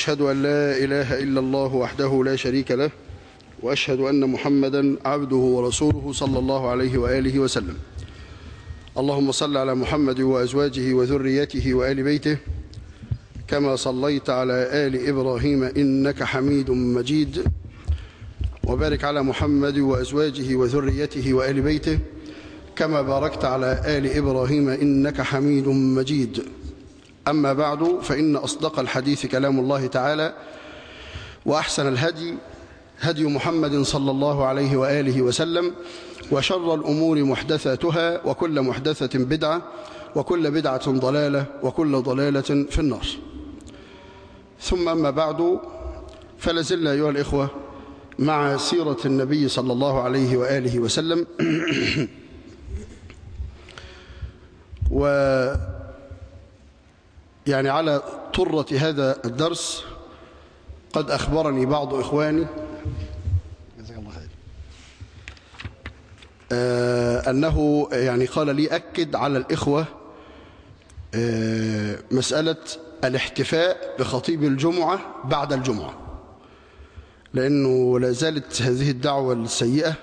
أشهد أن لا إله إلا الله وحده لا شريك له وأشهد أن محمدا عبده ورسوله صلى الله عليه وآله وسلم اللهم صل على محمد وأزواجه وذريته وآل بيته كما صليت على آل إبراهيم إنك حميد مجيد وبارك على محمد وأزواجه وذريته وآل بيته كما باركت على آل إبراهيم إنك حميد مجيد أما بعد فإن أصدق الحديث كلام الله تعالى وأحسن الهدي هدي محمد صلى الله عليه وآله وسلم وشر الأمور محدثاتها وكل محدثة بدعة وكل بدعة ضلالة وكل ضلالة في النار ثم أما بعد فلزلنا أيها الإخوة مع سيرة النبي صلى الله عليه وآله وسلم و يعني على طرة هذا الدرس قد أخبرني بعض إخواني جزاك الله خير آه أنه يعني قال لي أكد على الإخوة آه مسألة الاحتفاء بخطيب الجمعة بعد الجمعة لأنه لا زالت هذه الدعوة السيئة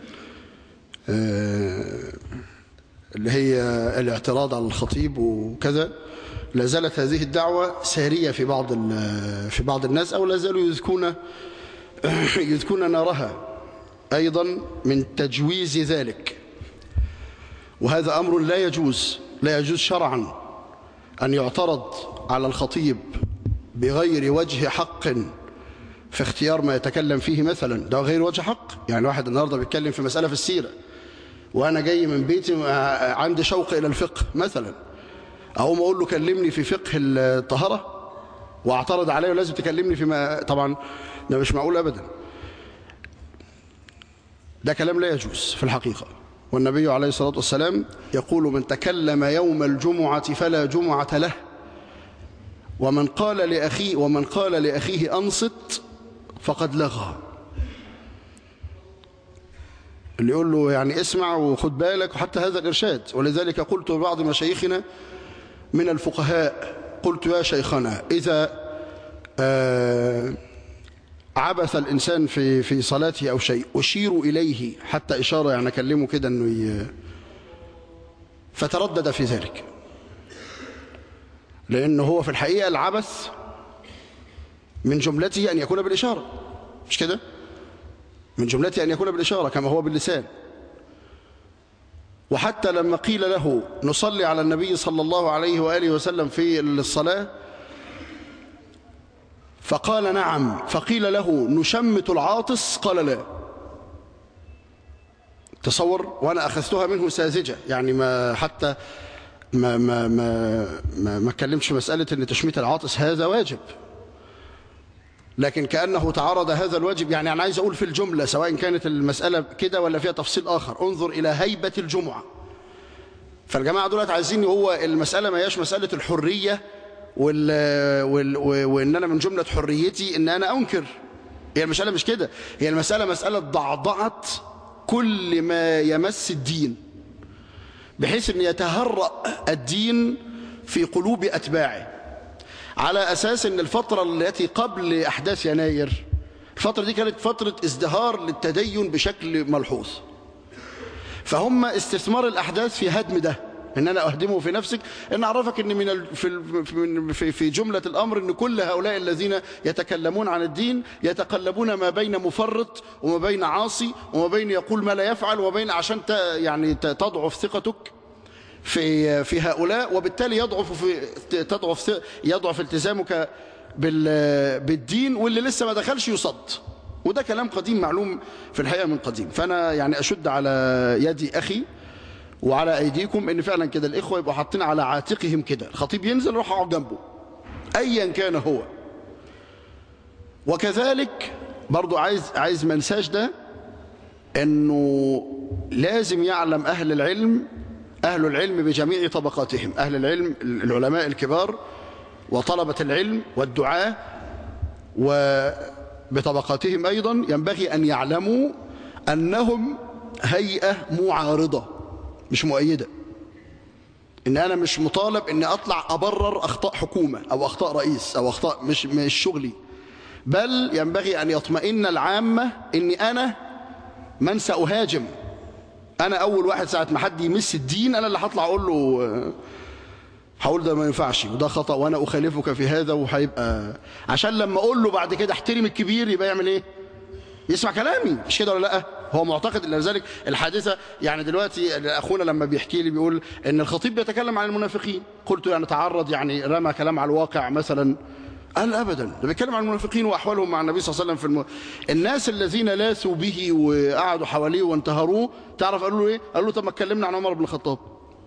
آه اللي هي الاعتراض على الخطيب وكذا لا زالت هذه الدعوة سارية في بعض في بعض الناس أو لا زالوا يذكون يذكون نارها أيضا من تجويز ذلك وهذا أمر لا يجوز لا يجوز شرعا أن يعترض على الخطيب بغير وجه حق في اختيار ما يتكلم فيه مثلا ده غير وجه حق يعني واحد النهاردة بيتكلم في مسألة في السيرة وأنا جاي من بيتي عندي شوق إلى الفقه مثلا أقوم أقول له كلمني في فقه الطهارة واعترض عليه ولازم تكلمني فيما طبعا ده مش معقول أبدا ده كلام لا يجوز في الحقيقة والنبي عليه الصلاة والسلام يقول من تكلم يوم الجمعة فلا جمعة له ومن قال لأخيه ومن قال لأخيه أنصت فقد لغى اللي يقول له يعني اسمع وخد بالك وحتى هذا الإرشاد ولذلك قلت لبعض مشايخنا من الفقهاء قلت يا شيخنا إذا عبث الإنسان في في صلاته أو شيء أشير إليه حتى إشارة يعني أكلمه كده أنه ي... فتردد في ذلك لأنه هو في الحقيقة العبث من جملته أن يكون بالإشارة مش كده من جملته أن يكون بالإشارة كما هو باللسان وحتى لما قيل له نصلي على النبي صلى الله عليه وآله وسلم في الصلاة فقال نعم فقيل له نشمت العاطس قال لا تصور وأنا أخذتها منه ساذجة يعني ما حتى ما ما ما ما, ما كلمش مسألة أن تشميت العاطس هذا واجب لكن كأنه تعارض هذا الواجب يعني أنا عايز أقول في الجملة سواء كانت المسألة كده ولا فيها تفصيل آخر انظر إلى هيبة الجمعة فالجماعة دولت عايزين هو المسألة ما هياش مسألة الحرية وال... وال... وإن أنا من جملة حريتي إن أنا أنكر هي المسألة مش كده هي المسألة مسألة ضعضعة كل ما يمس الدين بحيث أن يتهرأ الدين في قلوب أتباعه على أساس أن الفترة التي قبل أحداث يناير الفترة دي كانت فترة ازدهار للتدين بشكل ملحوظ فهم استثمار الأحداث في هدم ده ان انا اهدمه في نفسك ان اعرفك ان من في في في جمله الامر ان كل هؤلاء الذين يتكلمون عن الدين يتقلبون ما بين مفرط وما بين عاصي وما بين يقول ما لا يفعل وما بين عشان يعني تضعف ثقتك في في هؤلاء وبالتالي يضعف في تضعف يضعف التزامك بالدين واللي لسه ما دخلش يصد وده كلام قديم معلوم في الحقيقه من قديم فانا يعني اشد على يدي اخي وعلى ايديكم ان فعلا كده الاخوه يبقوا حاطين على عاتقهم كده الخطيب ينزل روح اقعد جنبه ايا كان هو وكذلك برضو عايز عايز ما انساش ده انه لازم يعلم اهل العلم أهل العلم بجميع طبقاتهم أهل العلم العلماء الكبار وطلبة العلم والدعاة وبطبقاتهم أيضا ينبغي أن يعلموا أنهم هيئة معارضة مش مؤيدة ان انا مش مطالب اني اطلع ابرر اخطاء حكومة او اخطاء رئيس او اخطاء مش مش شغلي بل ينبغي ان يطمئن العامة اني انا من ساهاجم انا اول واحد ساعة ما حد يمس الدين انا اللي هطلع اقول له آه، هقول ده ما ينفعش وده خطأ وانا اخالفك في هذا وهيبقى عشان لما اقول له بعد كده احترم الكبير يبقى يعمل ايه يسمع كلامي مش كده ولا لا هو معتقد ان ذلك الحادثه يعني دلوقتي اخونا لما بيحكي لي بيقول ان الخطيب بيتكلم عن المنافقين قلت يعني تعرض يعني رمى كلام على الواقع مثلا قال ابدا ده بيتكلم عن المنافقين واحوالهم مع النبي صلى الله عليه وسلم في الم... الناس الذين لاثوا به وقعدوا حواليه وانتهروه تعرف قالوا له ايه قالوا له طب ما اتكلمنا عن عمر بن الخطاب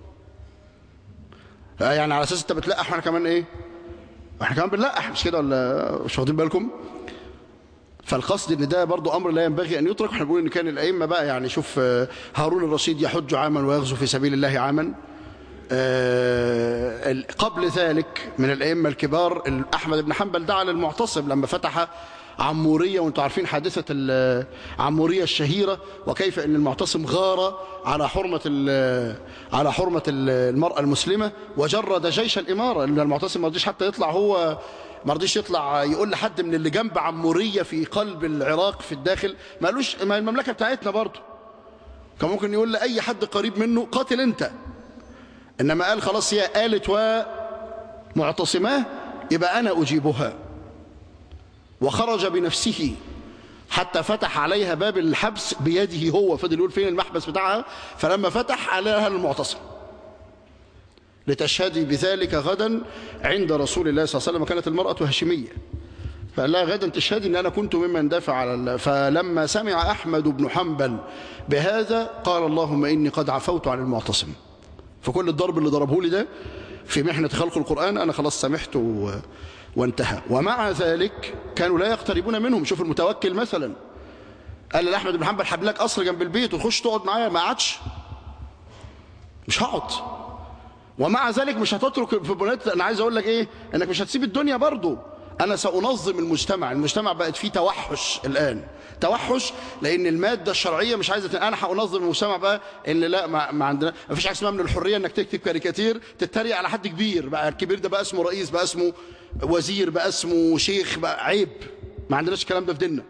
يعني على اساس انت بتلقح واحنا كمان ايه احنا كمان بنلقح مش كده ولا مش واخدين بالكم فالقصد ان ده برضو امر لا ينبغي ان يترك احنا بنقول ان كان الائمه بقى يعني شوف آه، هارون الرشيد يحج عاما ويغزو في سبيل الله عاما آه، ال- قبل ذلك من الائمه الكبار ال- احمد بن حنبل دعا للمعتصم لما فتح عموريه وانتم عارفين حادثه ال- عموريه الشهيره وكيف ان المعتصم غار على حرمه ال- على حرمه ال- المراه المسلمه وجرد جيش الاماره لان المعتصم ما رضيش حتى يطلع هو ما رضيش يطلع يقول لحد من اللي جنب عموريه في قلب العراق في الداخل ما قالوش ما المملكه بتاعتنا برضه كان ممكن يقول لاي حد قريب منه قاتل انت انما قال خلاص هي قالت ومعتصماه يبقى انا اجيبها وخرج بنفسه حتى فتح عليها باب الحبس بيده هو فضل يقول فين المحبس بتاعها فلما فتح عليها المعتصم لتشهدي بذلك غدا عند رسول الله صلى الله عليه وسلم وكانت المرأة هاشمية فقال لها غدا تشهدي ان انا كنت ممن دافع على الله فلما سمع احمد بن حنبل بهذا قال اللهم اني قد عفوت عن المعتصم فكل الضرب اللي ضربه لي ده في محنة خلق القرآن أنا خلاص سمحت و... وانتهى ومع ذلك كانوا لا يقتربون منهم شوف المتوكل مثلا قال لأحمد بن حنبل حب لك قصر جنب البيت وتخش تقعد معايا ما قعدش مش هقعد ومع ذلك مش هتترك في بنات انا عايز اقول لك ايه انك مش هتسيب الدنيا برضو انا سانظم المجتمع المجتمع بقت فيه توحش الان توحش لان الماده الشرعيه مش عايزه انا هانظم المجتمع بقى ان لا ما, ما عندنا ما فيش حاجه اسمها من الحريه انك تكتب كاريكاتير تتريق على حد كبير بقى الكبير ده بقى اسمه رئيس بقى اسمه وزير بقى اسمه شيخ بقى عيب ما عندناش الكلام ده في ديننا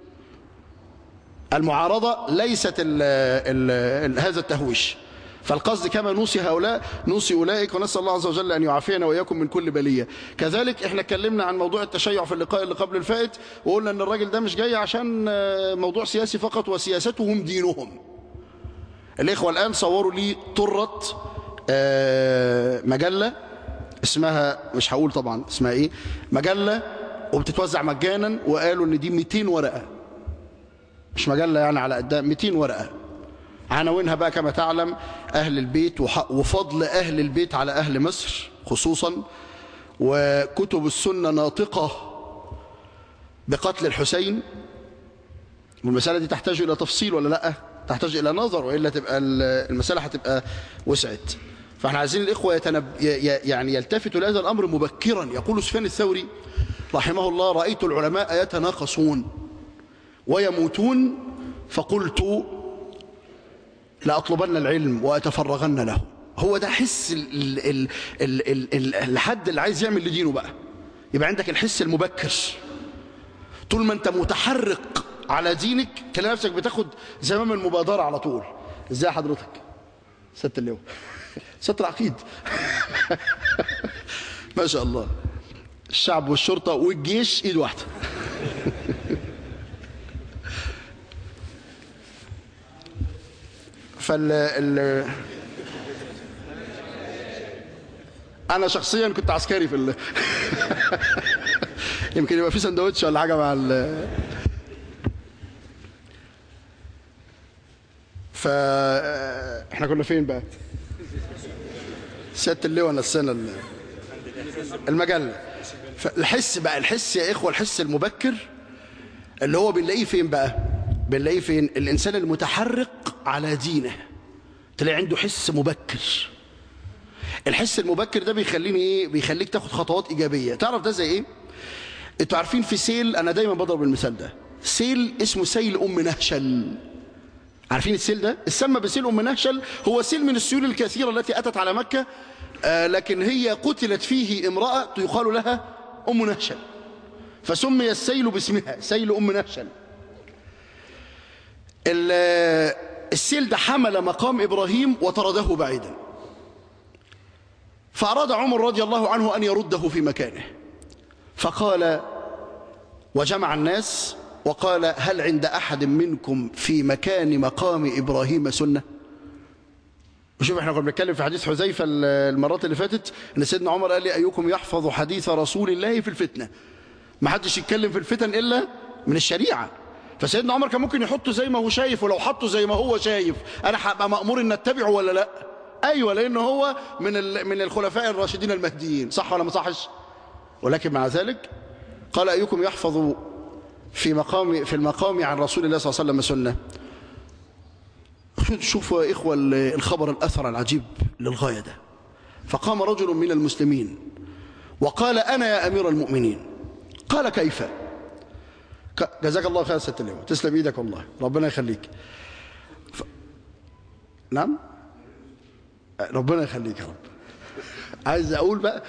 المعارضة ليست ال ال ال هذا التهويش فالقصد كما نوصي هؤلاء نوصي أولئك ونسأل الله عز وجل أن يعافينا وإياكم من كل بلية كذلك احنا اتكلمنا عن موضوع التشيع في اللقاء اللي قبل الفائت وقلنا أن الراجل ده مش جاي عشان آه، موضوع سياسي فقط وسياستهم دينهم الإخوة الآن صوروا لي طرة آه، مجلة اسمها مش هقول طبعا اسمها ايه مجلة وبتتوزع مجانا وقالوا ان دي 200 ورقة مش مجلة يعني على قدها 200 ورقة عناوينها بقى كما تعلم أهل البيت وح- وفضل أهل البيت على أهل مصر خصوصا وكتب السنة ناطقة بقتل الحسين والمسألة دي تحتاج إلى تفصيل ولا لا تحتاج إلى نظر وإلا تبقى ال- المسألة هتبقى وسعت فاحنا عايزين الإخوة يتنب... ي- ي- يعني يلتفتوا لهذا الأمر مبكرا يقول سفيان الثوري رحمه الله رأيت العلماء يتناقصون ويموتون فقلت لأطلبن العلم وأتفرغن له هو ده حس ال ال ال ال ال ال الحد اللي عايز يعمل لدينه بقى يبقى عندك الحس المبكر طول ما انت متحرق على دينك تلاقي نفسك بتاخد زمام المبادرة على طول ازاي حضرتك ست اللواء ست العقيد ما شاء الله الشعب والشرطة والجيش ايد واحدة فال ال... انا شخصيا كنت عسكري في ال... يمكن يبقى في سندوتش ولا حاجه مع ال... ف احنا كنا فين بقى سياده اللواء نسينا ال- المجله فالحس بقى الحس يا اخوه الحس المبكر اللي هو بنلاقيه فين بقى بنلاقيه فين الانسان المتحرق على دينه تلاقي عنده حس مبكر الحس المبكر ده بيخليني ايه بيخليك تاخد خطوات ايجابيه تعرف ده زي ايه انتوا عارفين في سيل انا دايما بضرب المثال ده سيل اسمه سيل ام نهشل عارفين السيل ده السمى بسيل ام نهشل هو سيل من السيول الكثيره التي اتت على مكه آه لكن هي قتلت فيه امرأة يقال لها أم نهشل فسمي السيل باسمها سيل أم نهشل السيل ده حمل مقام إبراهيم وطرده بعيدا فأراد عمر رضي الله عنه أن يرده في مكانه فقال وجمع الناس وقال هل عند أحد منكم في مكان مقام إبراهيم سنة وشوف احنا كنا بنتكلم في حديث حذيفة المرات اللي فاتت ان سيدنا عمر قال لي أيكم يحفظ حديث رسول الله في الفتنة ما حدش يتكلم في الفتن إلا من الشريعة فسيدنا عمر كان ممكن يحطه زي ما هو شايف ولو حطه زي ما هو شايف أنا هبقى مأمور إن أتبعه ولا لا أيوة لأنه هو من من الخلفاء الراشدين المهديين صح ولا ما صحش ولكن مع ذلك قال أيكم يحفظ في مقام في المقام عن رسول الله صلى الله عليه وسلم سنة شوفوا يا إخوة الخبر الأثر العجيب للغاية ده فقام رجل من المسلمين وقال أنا يا أمير المؤمنين قال كيف جزاك الله خير ست اللواء تسلم ايدك والله ربنا يخليك ف... نعم ربنا يخليك يا رب عايز اقول بقى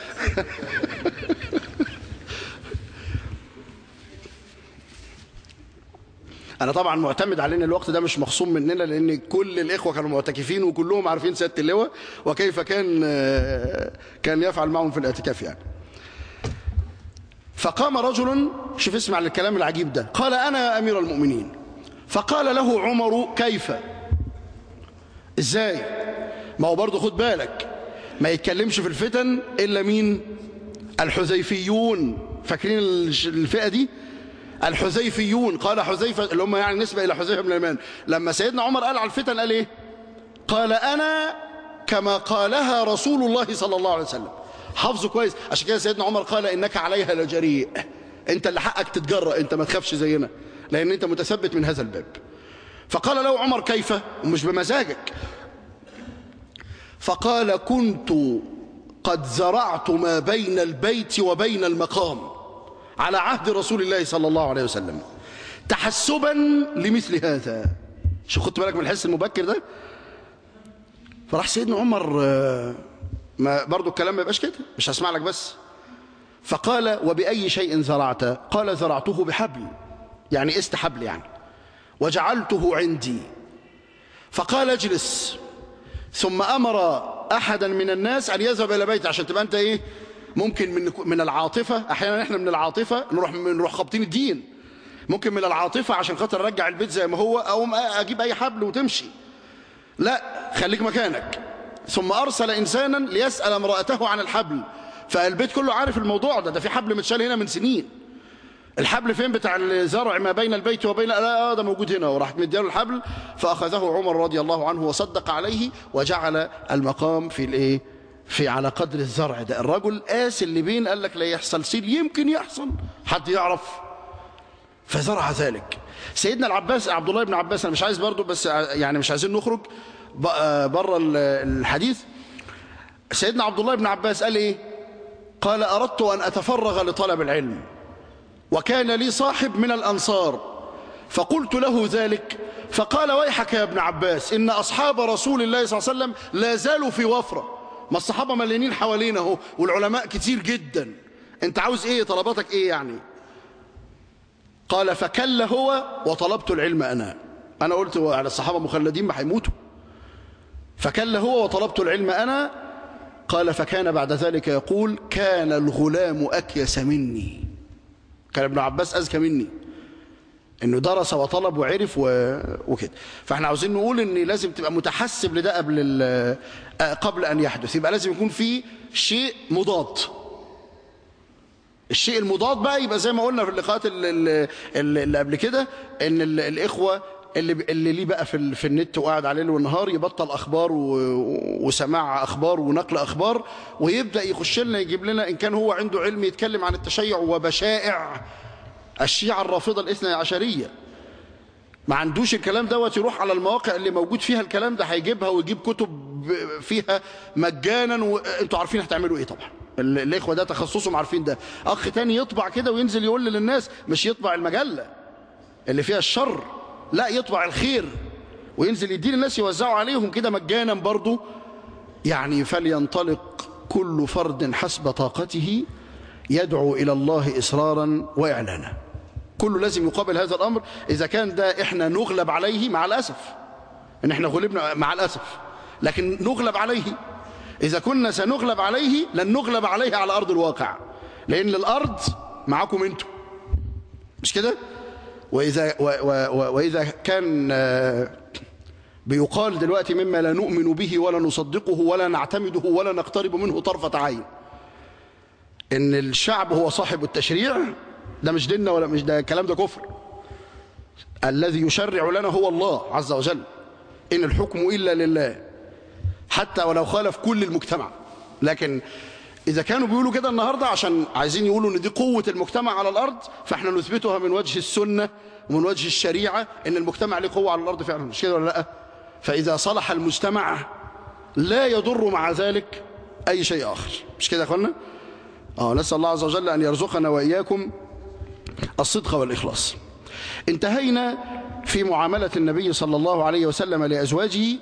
انا طبعا معتمد على ان الوقت ده مش مخصوم مننا لان كل الاخوه كانوا معتكفين وكلهم عارفين سياده اللواء وكيف كان كان يفعل معهم في الاعتكاف يعني فقام رجل شوف اسمع الكلام العجيب ده قال انا يا امير المؤمنين فقال له عمر كيف ازاي ما هو برضه خد بالك ما يتكلمش في الفتن الا مين الحذيفيون فاكرين الفئه دي الحذيفيون قال حذيفة اللي هم يعني نسبة إلى حذيفة بن اليمان لما سيدنا عمر قال على الفتن قال إيه قال أنا كما قالها رسول الله صلى الله عليه وسلم حافظه كويس عشان كده سيدنا عمر قال إنك عليها لجريء أنت اللي حقك تتجرأ أنت ما تخافش زينا لأن أنت متثبت من هذا الباب فقال له عمر كيف ومش بمزاجك فقال كنت قد زرعت ما بين البيت وبين المقام على عهد رسول الله صلى الله عليه وسلم تحسبا لمثل هذا شو خدت بالك من الحس المبكر ده فراح سيدنا عمر ما برضو الكلام ما يبقاش كده مش هسمع لك بس فقال وبأي شيء زرعت قال زرعته بحبل يعني است حبل يعني وجعلته عندي فقال اجلس ثم أمر أحدا من الناس أن يذهب إلى بيته عشان تبقى أنت إيه ممكن من من العاطفة أحيانا إحنا من العاطفة نروح نروح خابطين الدين ممكن من العاطفة عشان خاطر أرجع البيت زي ما هو أو أجيب أي حبل وتمشي لا خليك مكانك ثم أرسل إنسانا ليسأل امرأته عن الحبل فالبيت كله عارف الموضوع ده ده في حبل متشال هنا من سنين الحبل فين بتاع الزرع ما بين البيت وبين لا ده موجود هنا وراح مديله الحبل فأخذه عمر رضي الله عنه وصدق عليه وجعل المقام في الايه في على قدر الزرع ده الرجل قاس اللي بين قال لك لا يحصل سيل يمكن يحصل حد يعرف فزرع ذلك سيدنا العباس عبد الله بن عباس انا مش عايز برضو بس يعني مش عايزين نخرج بره الحديث سيدنا عبد الله بن عباس قال ايه قال اردت ان اتفرغ لطلب العلم وكان لي صاحب من الانصار فقلت له ذلك فقال ويحك يا ابن عباس ان اصحاب رسول الله صلى الله عليه وسلم لا زالوا في وفره ما الصحابه مليانين حوالينا اهو والعلماء كتير جدا انت عاوز ايه طلباتك ايه يعني قال فكل هو وطلبت العلم انا انا قلت على الصحابه مخلدين ما هيموتوا فكل هو وطلبت العلم انا قال فكان بعد ذلك يقول كان الغلام اكيس مني كان ابن عباس اذكى مني انه درس وطلب وعرف و... وكده فاحنا عاوزين نقول ان لازم تبقى متحسب لده قبل ال... قبل ان يحدث يبقى لازم يكون في شيء مضاد الشيء المضاد بقى يبقى زي ما قلنا في اللقاءات اللي, اللي قبل كده ان ال... الاخوه اللي اللي ليه بقى في في النت وقاعد عليه والنهار يبطل اخبار و... وسماع اخبار ونقل اخبار ويبدا يخش لنا يجيب لنا ان كان هو عنده علم يتكلم عن التشيع وبشائع الشيعة الرافضة الاثنى عشرية ما عندوش الكلام دوت يروح على المواقع اللي موجود فيها الكلام ده هيجيبها ويجيب كتب فيها مجانا وانتوا عارفين هتعملوا ايه طبعا الاخوه ده تخصصهم عارفين ده اخ تاني يطبع كده وينزل يقول للناس مش يطبع المجله اللي فيها الشر لا يطبع الخير وينزل يدي للناس يوزعوا عليهم كده مجانا برضه يعني فلينطلق كل فرد حسب طاقته يدعو إلى الله إصرارا وإعلانا كله لازم يقابل هذا الأمر إذا كان ده إحنا نغلب عليه مع الأسف إن إحنا غلبنا مع الأسف لكن نغلب عليه إذا كنا سنغلب عليه لن نغلب عليه على أرض الواقع لأن الأرض معكم أنتم مش كده وإذا, و و و وإذا كان بيقال دلوقتي مما لا نؤمن به ولا نصدقه ولا نعتمده ولا نقترب منه طرفة عين ان الشعب هو صاحب التشريع ده مش ديننا ولا مش ده الكلام ده كفر الذي يشرع لنا هو الله عز وجل ان الحكم الا لله حتى ولو خالف كل المجتمع لكن اذا كانوا بيقولوا كده النهارده عشان عايزين يقولوا ان دي قوه المجتمع على الارض فاحنا نثبتها من وجه السنه ومن وجه الشريعه ان المجتمع له قوه على الارض فعلا مش كده ولا لا فاذا صلح المجتمع لا يضر مع ذلك اي شيء اخر مش كده يا اخوانا اه نسال الله عز وجل ان يرزقنا واياكم الصدق والاخلاص انتهينا في معامله النبي صلى الله عليه وسلم لازواجه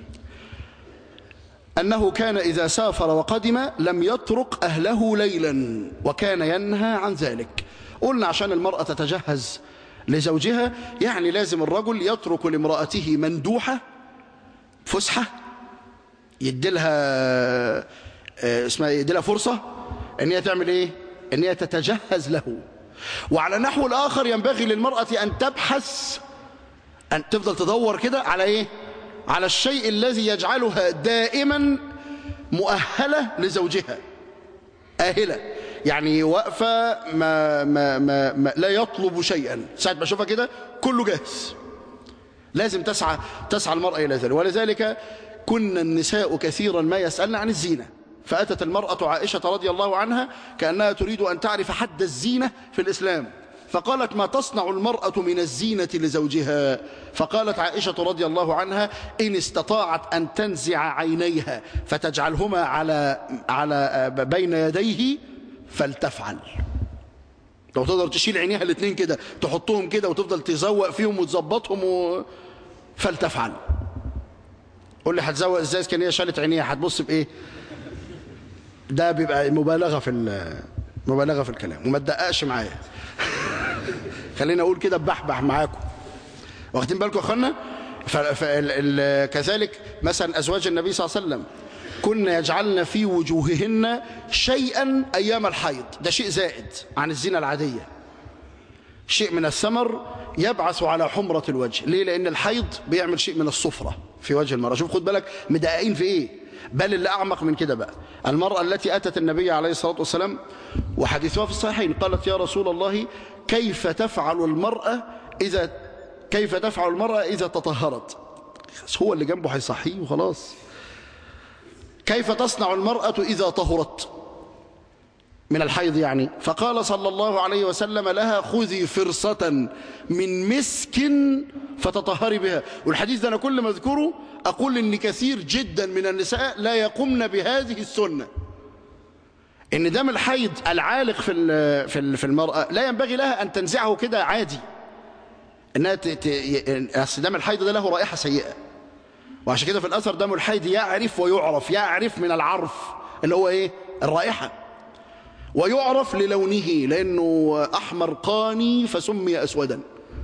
أنه كان إذا سافر وقدم لم يترك أهله ليلا وكان ينهى عن ذلك قلنا عشان المرأة تتجهز لزوجها يعني لازم الرجل يترك لامرأته مندوحة فسحة يديلها اسمها يديلها فرصة ان هي تعمل ايه ان هي تتجهز له وعلى النحو الآخر ينبغي للمرأة أن تبحث أن تفضل تدور كده على ايه على الشيء الذي يجعلها دائما مؤهلة لزوجها آهلة يعني واقفة ما, ما, ما, ما لا يطلب شيئا ساعة ما أشوفها كده كله جاهز لازم تسعى تسعى المرأة إلى ذلك ولذلك كنا النساء كثيرا ما يسألن عن الزينة فأتت المرأة عائشة رضي الله عنها كأنها تريد أن تعرف حد الزينة في الإسلام فقالت ما تصنع المرأة من الزينة لزوجها فقالت عائشة رضي الله عنها إن استطاعت أن تنزع عينيها فتجعلهما على على بين يديه فلتفعل لو تقدر تشيل عينيها الاثنين كده تحطهم كده وتفضل تزوق فيهم وتظبطهم و... فلتفعل قول لي هتزوق ازاي كان هي شالت عينيها هتبص بايه ده بيبقى مبالغه في مبالغه في الكلام وما تدققش معايا خلينا اقول كده بحبح معاكم واخدين بالكم يا اخوانا كذلك مثلا ازواج النبي صلى الله عليه وسلم كنا يجعلن في وجوههن شيئا ايام الحيض ده شيء زائد عن الزينه العاديه شيء من الثمر يبعث على حمرة الوجه ليه لأن الحيض بيعمل شيء من الصفرة في وجه المرأة شوف خد بالك مدققين في إيه بل اللي أعمق من كده بقى المرأة التي أتت النبي عليه الصلاة والسلام وحديثها في الصحيحين قالت يا رسول الله كيف تفعل المرأة إذا كيف تفعل المرأة إذا تطهرت هو اللي جنبه هيصحيه وخلاص كيف تصنع المرأة إذا طهرت من الحيض يعني فقال صلى الله عليه وسلم لها خذي فرصة من مسك فتطهري بها والحديث ده أنا كل ما أذكره أقول إن كثير جدا من النساء لا يقمن بهذه السنة إن دم الحيض العالق في في المرأة لا ينبغي لها أن تنزعه كده عادي إنها ت... ت... أصل دم الحيض ده له رائحة سيئة وعشان كده في الأثر دم الحيض يعرف ويعرف يعرف من العرف اللي هو إيه الرائحة ويعرف للونه لأنه أحمر قاني فسمي أسودا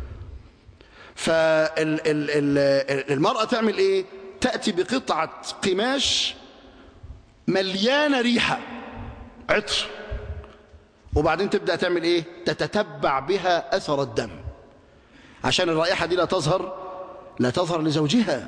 فالمرأة تعمل إيه تأتي بقطعة قماش مليانة ريحة عطر وبعدين تبدأ تعمل إيه تتتبع بها أثر الدم عشان الرائحة دي لا تظهر لا تظهر لزوجها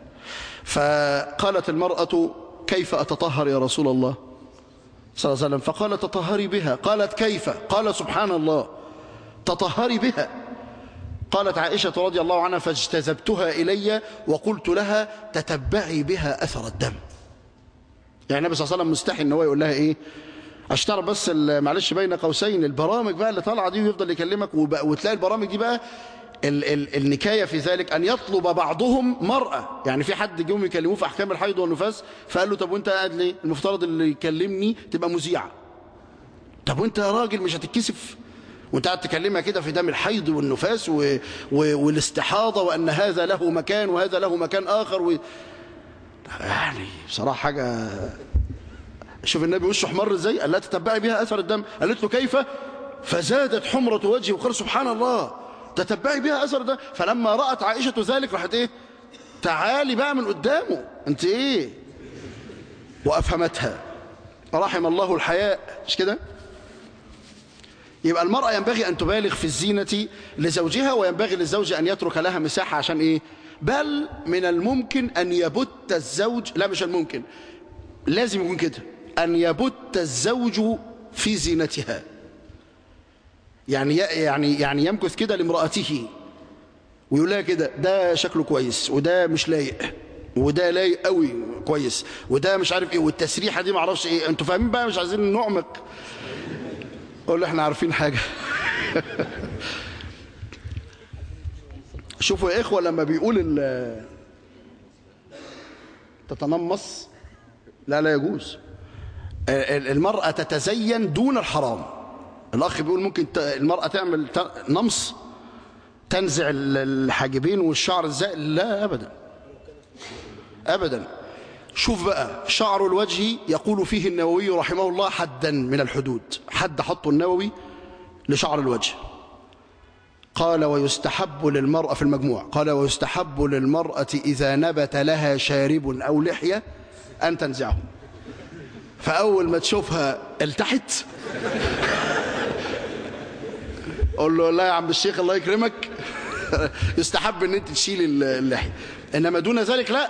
فقالت المرأة كيف أتطهر يا رسول الله صلى الله عليه وسلم فقال تطهري بها قالت كيف قال سبحان الله تطهري بها قالت عائشة رضي الله عنها فاجتذبتها إلي وقلت لها تتبعي بها أثر الدم يعني النبي صلى الله عليه وسلم مستحي ان هو يقول لها ايه اشترى بس معلش بين قوسين البرامج بقى اللي طالعه دي ويفضل يكلمك وتلاقي البرامج دي بقى ال ال النكاية في ذلك أن يطلب بعضهم مرأة يعني في حد جم يكلموه في أحكام الحيض والنفاس فقال له طب وانت قاعد ليه المفترض اللي يكلمني تبقى مذيعة طب وانت يا راجل مش هتتكسف وانت قاعد تكلمها كده في دم الحيض والنفاس و... و... والاستحاضة وأن هذا له مكان وهذا له مكان آخر و... يعني بصراحة حاجة شوف النبي وشه احمر ازاي قال لا تتبعي بها اثر الدم قالت له كيف فزادت حمرة وجهه وقال سبحان الله تتبعي بها اثر الدم فلما رأت عائشة ذلك راحت ايه تعالي بقى من قدامه انت ايه وافهمتها رحم الله الحياء مش كده يبقى المرأة ينبغي أن تبالغ في الزينة لزوجها وينبغي للزوج أن يترك لها مساحة عشان إيه بل من الممكن أن يبت الزوج لا مش الممكن لازم يكون كده أن يبت الزوج في زينتها يعني يعني يعني يمكث كده لامرأته ويقول لها كده ده شكله كويس وده مش لايق وده لايق قوي كويس وده مش عارف ايه والتسريحه دي معرفش ايه انتوا فاهمين بقى مش عايزين نعمق قول له احنا عارفين حاجه شوفوا يا اخوه لما بيقول ال تتنمص لا لا يجوز المرأة تتزين دون الحرام الأخ بيقول ممكن المرأة تعمل نمص تنزع الحاجبين والشعر ازاي لا أبدا أبدا شوف بقى شعر الوجه يقول فيه النووي رحمه الله حدا من الحدود حد حطه النووي لشعر الوجه قال ويستحب للمرأة في المجموع قال ويستحب للمرأة إذا نبت لها شارب أو لحية أن تنزعه فأول ما تشوفها التحت قول له لا يا عم الشيخ الله يكرمك يستحب ان انت تشيل اللحية انما دون ذلك لا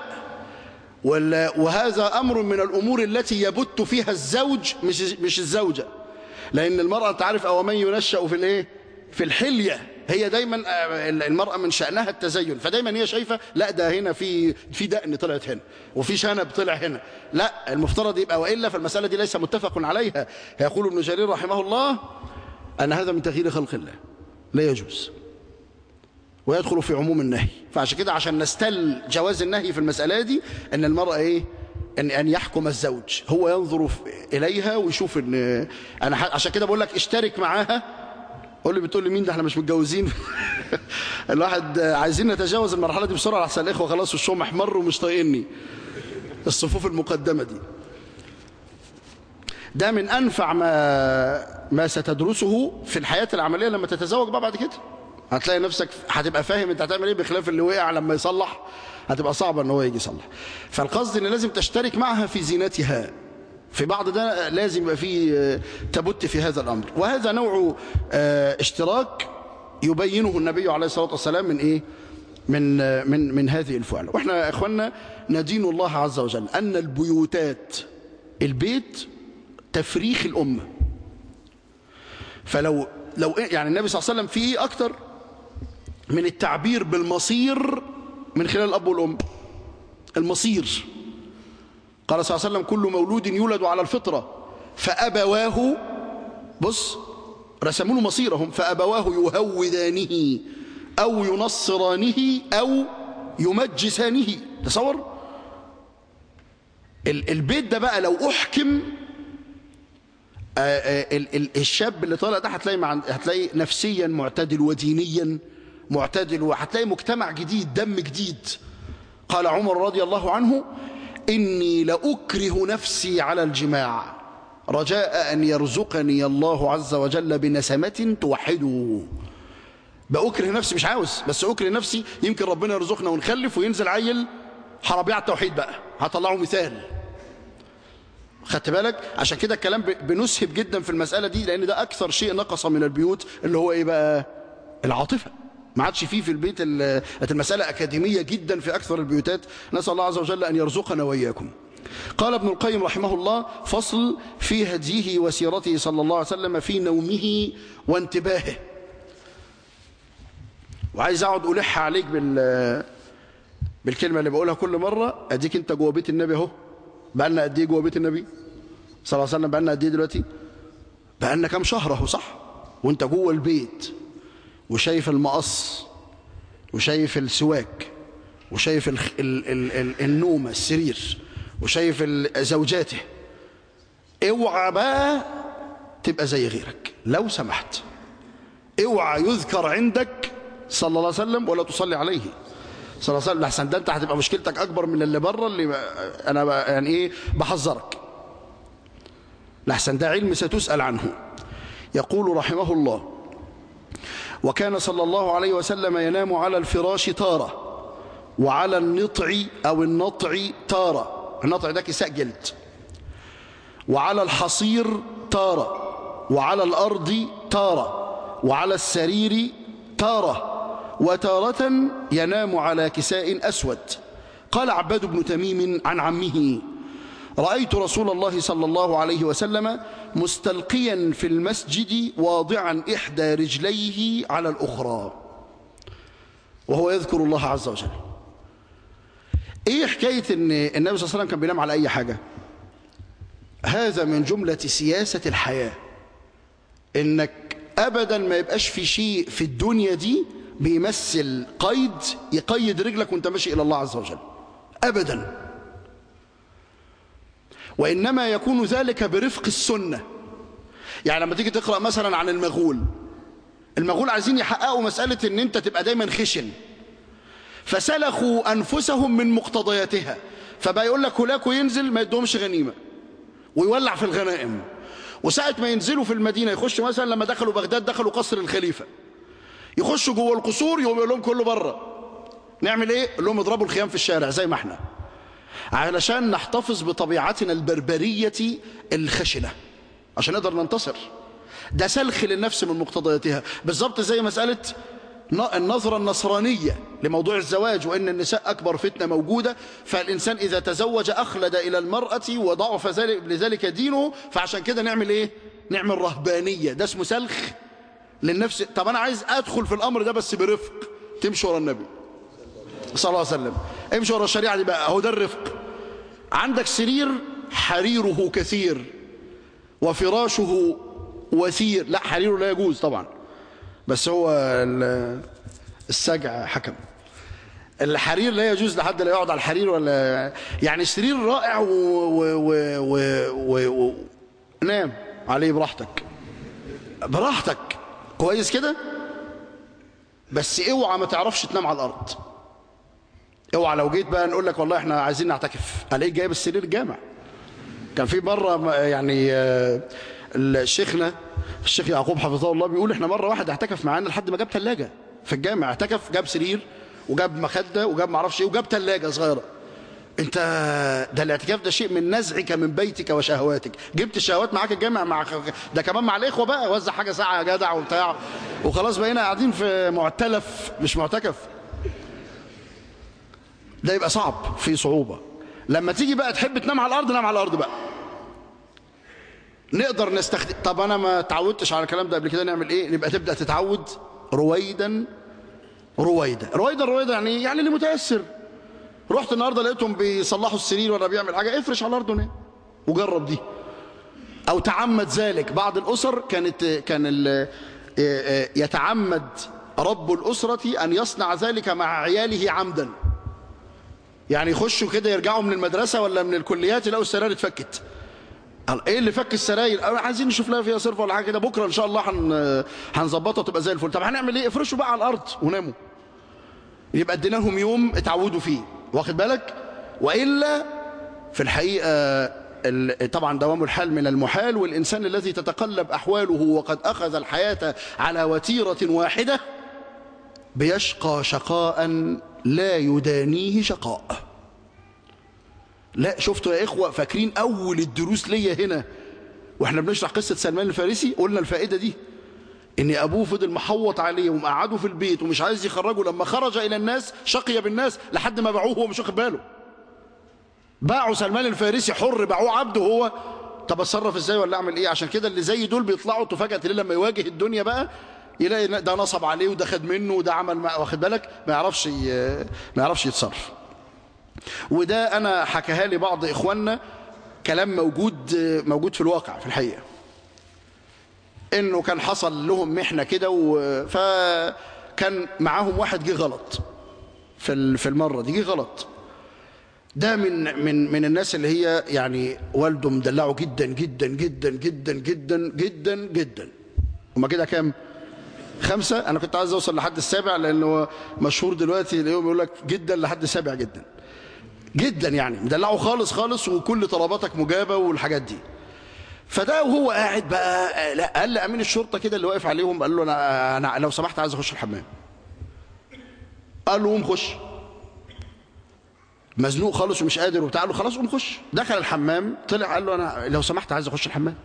وهذا امر من الامور التي يبت فيها الزوج مش مش الزوجه لان المراه تعرف او من ينشا في الايه في الحليه هي دايما المراه من شانها التزين فدايما هي شايفه لا ده هنا في في دقن طلعت هنا وفي شنب طلع هنا لا المفترض يبقى والا فالمساله دي ليس متفق عليها يقول ابن جرير رحمه الله ان هذا من تغيير خلق الله لا يجوز ويدخل في عموم النهي فعشان كده عشان نستل جواز النهي في المسألة دي ان المرأة ايه ان ان يحكم الزوج هو ينظر اليها ويشوف ان انا عشان كده بقول لك اشترك معاها قول لي بتقول لي مين ده احنا مش متجوزين الواحد عايزين نتجاوز المرحله دي بسرعه احسن الاخوه خلاص وشهم احمر ومش طايقني الصفوف المقدمه دي ده من انفع ما ما ستدرسه في الحياه العمليه لما تتزوج بقى بعد كده هتلاقي نفسك هتبقى فاهم انت هتعمل ايه بخلاف اللي وقع لما يصلح هتبقى صعبه ان هو يجي يصلح فالقصد ان لازم تشترك معها في زينتها في بعض ده لازم يبقى فيه تبت في هذا الامر وهذا نوع اشتراك يبينه النبي عليه الصلاه والسلام من ايه من من من هذه الفعل واحنا يا اخواننا ندين الله عز وجل ان البيوتات البيت تفريخ الامه فلو لو يعني النبي صلى الله عليه وسلم فيه اكتر من التعبير بالمصير من خلال الأب والأم المصير قال صلى الله عليه وسلم كل مولود يولد على الفطرة فأبواه بص رسموا له مصيرهم فأبواه يهودانه أو ينصرانه أو يمجسانه تصور البيت ده بقى لو أحكم الشاب اللي طالع ده هتلاقي مع هتلاقي نفسيا معتدل ودينيا معتدل وهتلاقي مجتمع جديد دم جديد قال عمر رضي الله عنه إني لأكره نفسي على الجماع رجاء أن يرزقني الله عز وجل بنسمة توحده بأكره نفسي مش عاوز بس أكره نفسي يمكن ربنا يرزقنا ونخلف وينزل عيل حربيع التوحيد بقى هطلعه مثال خدت بالك عشان كده الكلام بنسهب جدا في المسألة دي لأن ده أكثر شيء نقص من البيوت اللي هو إيه بقى العاطفة ما عادش فيه في البيت المسألة أكاديمية جدا في أكثر البيوتات نسأل الله عز وجل أن يرزقنا وإياكم قال ابن القيم رحمه الله فصل في هديه وسيرته صلى الله عليه وسلم في نومه وانتباهه وعايز أقعد ألح عليك بال بالكلمة اللي بقولها كل مرة أديك أنت جوه بيت النبي أهو بقالنا قد إيه جوه بيت النبي صلى الله عليه وسلم بقالنا قد إيه دلوقتي بقالنا كام شهر أهو صح وأنت جوه البيت وشايف المقص وشايف السواك وشايف ال ال ال ال النومة السرير وشايف زوجاته اوعى بقى تبقى زي غيرك لو سمحت اوعى يذكر عندك صلى الله عليه وسلم ولا تصلي عليه صلى الله عليه وسلم لحسن ده انت هتبقى مشكلتك اكبر من اللي بره اللي انا يعني ايه بحذرك لحسن ده علم ستسأل عنه يقول رحمه الله وكان صلى الله عليه وسلم ينام على الفراش تارة وعلى النطع أو النطع تارة النطع ده كساء جلد وعلى الحصير تارة وعلى الأرض تارة وعلى السرير تارة وتارة ينام على كساء أسود قال عباد بن تميم عن عمه رأيت رسول الله صلى الله عليه وسلم مستلقيا في المسجد واضعا إحدى رجليه على الأخرى وهو يذكر الله عز وجل ايه حكاية ان النبي صلى الله عليه وسلم كان بينام على اي حاجة هذا من جملة سياسة الحياة انك ابدا ما يبقاش في شيء في الدنيا دي بيمثل قيد يقيد رجلك وانت ماشي الى الله عز وجل ابدا وانما يكون ذلك برفق السنة يعني لما تيجي تقرأ مثلا عن المغول المغول عايزين يحققوا مسألة ان انت تبقى دايما خشن فسلخوا أنفسهم من مقتضياتها فبقى يقول لك هلاكو ينزل ما يدهمش غنيمة ويولع في الغنائم وساعة ما ينزلوا في المدينة يخشوا مثلا لما دخلوا بغداد دخلوا قصر الخليفة يخشوا جوه القصور يقوم يقول لهم كله بره نعمل ايه؟ يقول لهم اضربوا الخيام في الشارع زي ما احنا علشان نحتفظ بطبيعتنا البربرية الخشنة عشان نقدر ننتصر ده سلخ للنفس من مقتضياتها بالظبط زي مسألة النظرة النصرانية لموضوع الزواج وأن النساء أكبر فتنة موجودة فالإنسان إذا تزوج أخلد إلى المرأة وضعف ذلك لذلك دينه فعشان كده نعمل إيه؟ نعمل رهبانية ده اسمه سلخ للنفس طب أنا عايز أدخل في الأمر ده بس برفق تمشي ورا النبي صلى الله عليه وسلم امشي ورا الشريعة دي بقى أهو ده الرفق عندك سرير حريره كثير وفراشه وثير لا حريره لا يجوز طبعا بس هو السجع حكم الحرير لا يجوز لحد لا يقعد على الحرير ولا يعني سرير رائع و... و... و... و... و... نام عليه براحتك براحتك كويس كده بس اوعى ما تعرفش تنام على الارض اوعى لو جيت بقى نقول لك والله احنا عايزين نعتكف الاقيك جايب السرير الجامع كان في مره يعني شيخنا الشيخ يعقوب حفظه الله بيقول احنا مره واحد اعتكف معانا لحد ما جاب ثلاجه في الجامع اعتكف جاب سرير وجاب مخده وجاب ما اعرفش ايه وجاب ثلاجه صغيره انت ده الاعتكاف ده شيء من نزعك من بيتك وشهواتك جبت الشهوات معاك الجامع مع ده كمان مع الاخوه بقى وزع حاجه ساعه يا جدع وبتاع وخلاص بقينا قاعدين في معتلف مش معتكف ده يبقى صعب في صعوبه لما تيجي بقى تحب تنام على الارض نام على الارض بقى نقدر نستخدم طب انا ما تعودتش على الكلام ده قبل كده نعمل ايه نبقى تبدا تتعود رويدا رويدا رويدا رويدا يعني يعني اللي متاثر رحت النهارده لقيتهم بيصلحوا السرير ولا بيعمل حاجه افرش على الارض ونام وجرب دي او تعمد ذلك بعض الاسر كانت كان يتعمد رب الاسره ان يصنع ذلك مع عياله عمدا يعني يخشوا كده يرجعوا من المدرسه ولا من الكليات يلاقوا السراير اتفكت ايه اللي فك السراير عايزين نشوف لها فيها صرف ولا حاجه كده بكره ان شاء الله هن... هنظبطها تبقى زي الفل طب هنعمل ايه افرشوا بقى على الارض وناموا يبقى اديناهم يوم اتعودوا فيه واخد بالك والا في الحقيقه ال... طبعا دوام الحال من المحال والانسان الذي تتقلب احواله وقد اخذ الحياه على وتيره واحده بيشقى شقاء لا يدانيه شقاء لا شفتوا يا إخوة فاكرين أول الدروس ليا هنا وإحنا بنشرح قصة سلمان الفارسي قلنا الفائدة دي إن أبوه فضل محوط عليه ومقعده في البيت ومش عايز يخرجه لما خرج إلى الناس شقي بالناس لحد ما باعوه وهو مش واخد باله باعوا سلمان الفارسي حر باعوه عبد وهو طب اتصرف ازاي ولا اعمل ايه عشان كده اللي زي دول بيطلعوا تفاجئ ليه لما يواجه الدنيا بقى يلاقي ده نصب عليه وده خد منه وده عمل واخد بالك ما يعرفش ما يعرفش يتصرف وده أنا حكاها لي بعض إخواننا كلام موجود موجود في الواقع في الحقيقة إنه كان حصل لهم محنة كده فكان معاهم واحد جه غلط في في المرة دي جه غلط ده من من من الناس اللي هي يعني والده مدلعه جدا جدا جدا جدا جدا جدا جدا هما كده كام خمسة أنا كنت عايز أوصل لحد السابع لأنه مشهور دلوقتي اليوم يقول لك جدا لحد سابع جدا جدا يعني مدلعه خالص خالص وكل طلباتك مجابة والحاجات دي فده وهو قاعد بقى لا قال لامين الشرطه كده اللي واقف عليهم قال له انا انا لو سمحت عايز اخش الحمام قال له قوم خش مزنوق خالص ومش قادر وبتاع قال له خلاص قوم خش دخل الحمام طلع قال له انا لو سمحت عايز اخش الحمام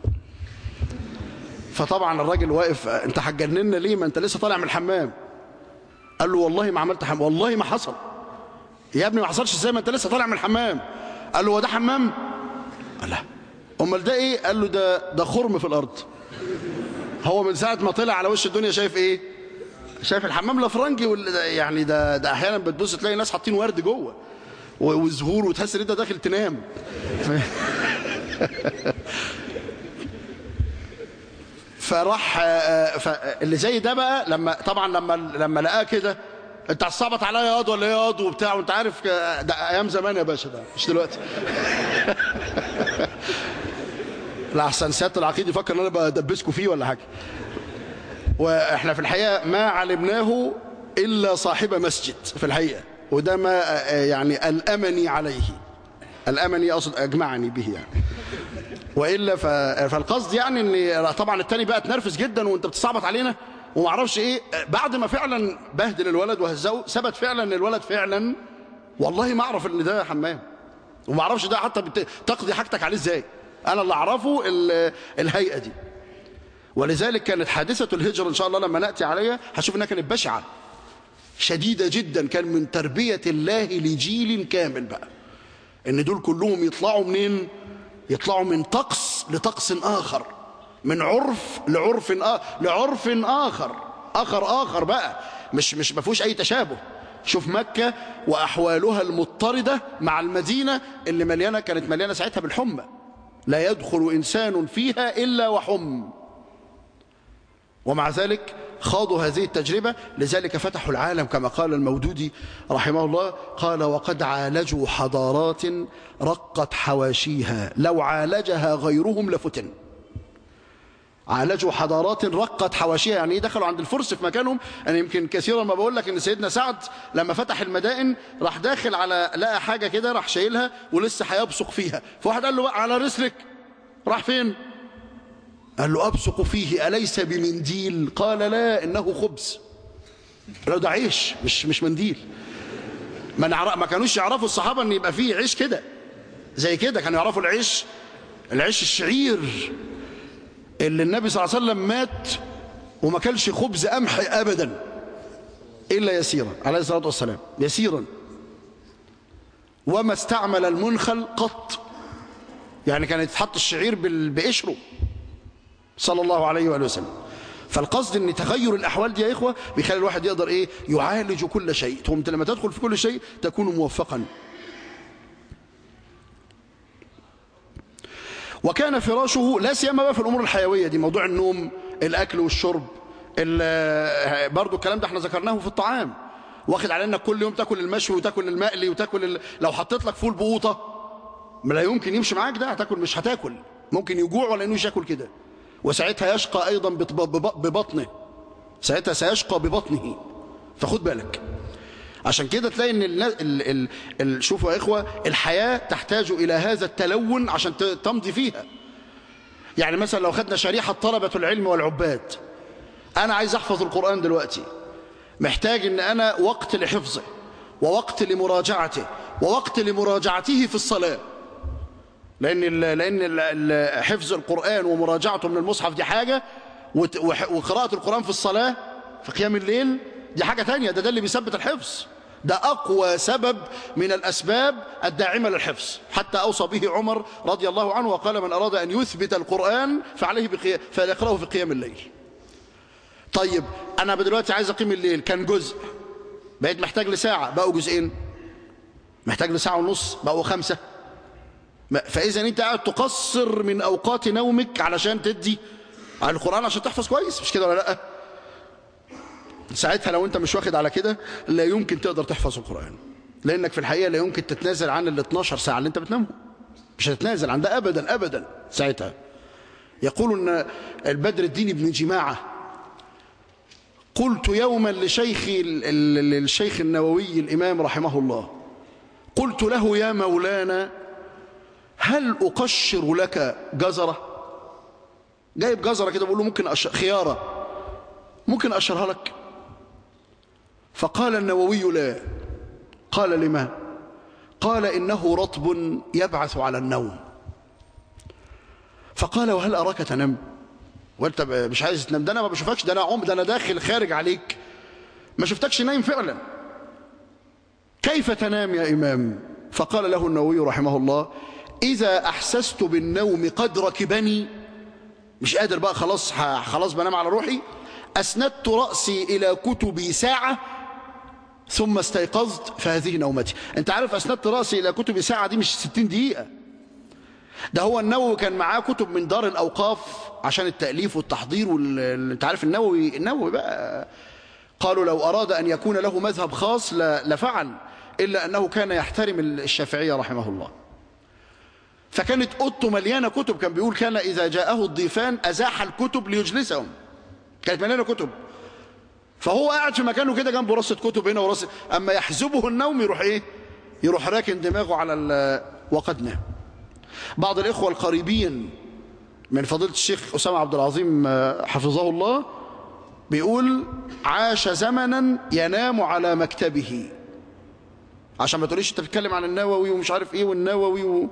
فطبعا الراجل واقف انت هتجننا ليه ما انت لسه طالع من الحمام قال له والله ما عملت حمام والله ما حصل يا ابني ما حصلش ازاي ما انت لسه طالع من الحمام قال له هو ده حمام قال لا امال ده ايه قال له ده ده خرم في الارض هو من ساعه ما طلع على وش الدنيا شايف ايه شايف الحمام الافرنجي وال... يعني ده ده احيانا بتبص تلاقي ناس حاطين ورد جوه و- وزهور وتحس ان انت داخل تنام ف... فراح آه، فاللي زي ده بقى لما طبعا لما لما لقاه كده انت عصبت عليا ياض ولا ايه ياض وبتاع وانت عارف ك- ده ايام زمان يا باشا ده مش دلوقتي لا احسن سياده العقيد يفكر ان انا بدبسكوا فيه ولا حاجه واحنا في الحقيقه ما علمناه الا صاحب مسجد في الحقيقه وده ما آه، يعني الامني عليه الامني اقصد اجمعني به يعني والا ف... فالقصد يعني ان طبعا التاني بقى اتنرفز جدا وانت بتستعبط علينا وما اعرفش ايه بعد ما فعلا بهدل الولد وهزه ثبت فعلا ان الولد فعلا والله ما اعرف ان ده حمام وما اعرفش ده حتى بت... تقضي حاجتك عليه ازاي انا اللي اعرفه ال... الهيئه دي ولذلك كانت حادثه الهجره ان شاء الله لما ناتي عليها هشوف انها كانت بشعه شديده جدا كان من تربيه الله لجيل كامل بقى ان دول كلهم يطلعوا منين يطلعوا من طقس لطقس اخر من عرف لعرف آخر لعرف اخر اخر اخر بقى مش مش ما فيهوش اي تشابه شوف مكة وأحوالها المضطردة مع المدينة اللي مليانة كانت مليانة ساعتها بالحمى لا يدخل إنسان فيها إلا وحم ومع ذلك خاضوا هذه التجربة لذلك فتحوا العالم كما قال المودودي رحمه الله قال وقد عالجوا حضارات رقت حواشيها لو عالجها غيرهم لفتن عالجوا حضارات رقت حواشيها يعني ايه دخلوا عند الفرس في مكانهم انا يمكن كثيرا ما بقول لك ان سيدنا سعد لما فتح المدائن راح داخل على لقى حاجه كده راح شايلها ولسه هيبصق فيها فواحد قال له بقى على رسلك راح فين قال له أبصق فيه أليس بمنديل قال لا إنه خبز قال له ده عيش مش مش منديل ما, نعرف ما كانوش يعرفوا الصحابة أن يبقى فيه عيش كده زي كده كانوا يعرفوا العيش العيش الشعير اللي النبي صلى الله عليه وسلم مات وما كلش خبز قمح أبدا إلا يسيرا عليه الصلاة والسلام يسيرا وما استعمل المنخل قط يعني كان يتحط الشعير بال- بقشره صلى الله عليه وآله وسلم فالقصد ان تغير الاحوال دي يا اخوه بيخلي الواحد يقدر ايه يعالج كل شيء ثم لما تدخل في كل شيء تكون موفقا وكان فراشه لا سيما بقى في الامور الحيويه دي موضوع النوم الاكل والشرب ال- برضو الكلام ده احنا ذكرناه في الطعام واخد على انك كل يوم تاكل المشوي وتاكل المقلي وتاكل ال... لو حطيت لك فول بقوطه ما لا يمكن يمشي معاك ده هتاكل مش هتاكل ممكن يجوع ولا انه مش ياكل كده وساعتها يشقى ايضا بط- بب- ببطنه ساعتها سيشقى ببطنه فخد بالك عشان كده تلاقي ان ال ال ال ال شوفوا يا اخوه الحياه تحتاج الى هذا التلون عشان ت- تمضي فيها يعني مثلا لو خدنا شريحه طلبه العلم والعباد انا عايز احفظ القران دلوقتي محتاج ان انا وقت لحفظه ووقت لمراجعته ووقت لمراجعته في الصلاه لان ال لان ال ال حفظ القران ومراجعته من المصحف دي حاجه وت- وح- وقراءه القران في الصلاه في قيام الليل دي حاجه تانية ده ده اللي بيثبت الحفظ ده اقوى سبب من الاسباب الداعمه للحفظ حتى اوصى به عمر رضي الله عنه وقال من اراد ان يثبت القران فعليه بقيام فليقراه في قيام الليل طيب انا دلوقتي عايز اقيم الليل كان جزء بقيت محتاج لساعه بقوا جزئين محتاج لساعه ونص بقوا خمسه ما- فاذا انت قاعد تقصر من اوقات نومك علشان تدي على القران عشان تحفظ كويس مش كده ولا لا ساعتها لو انت مش واخد على كده لا يمكن تقدر تحفظ القران لانك في الحقيقه لا يمكن تتنازل عن ال 12 ساعه اللي انت بتنامهم مش هتتنازل عن ده ابدا ابدا ساعتها يقول ان البدر الدين ابن جماعه قلت يوما لشيخي ال- ال- الشيخ النووي الامام رحمه الله قلت له يا مولانا هل أقشر لك جزرة جايب جزرة كده بقول له ممكن أشر خيارة ممكن أشرها لك فقال النووي لا قال لما قال إنه رطب يبعث على النوم فقال وهل أراك تنام وانت مش عايز تنام ده انا ما بشوفكش ده انا عم ده انا داخل خارج عليك ما شفتكش نايم فعلا كيف تنام يا إمام فقال له النووي رحمه الله إذا أحسست بالنوم قد ركبني مش قادر بقى خلاص خلاص بنام على روحي أسندت رأسي إلى كتبي ساعة ثم استيقظت فهذه نومتي انت عارف أسندت رأسي إلى كتبي ساعة دي مش 60 دقيقة ده هو النووي كان معاه كتب من دار الأوقاف عشان التأليف والتحضير وال... انت عارف النووي النووي بقى قالوا لو أراد أن يكون له مذهب خاص لفعل إلا أنه كان يحترم الشافعية رحمه الله فكانت أوضته مليانة كتب كان بيقول كان إذا جاءه الضيفان أزاح الكتب ليجلسهم كانت مليانة كتب فهو قاعد في مكانه كده جنبه رصة كتب هنا ورصة أما يحزبه النوم يروح إيه يروح راكن دماغه على ال... وقد نام بعض الإخوة القريبين من فضيلة الشيخ أسامة عبد العظيم حفظه الله بيقول عاش زمنا ينام على مكتبه عشان ما تقوليش انت بتتكلم عن النووي ومش عارف ايه والنووي و...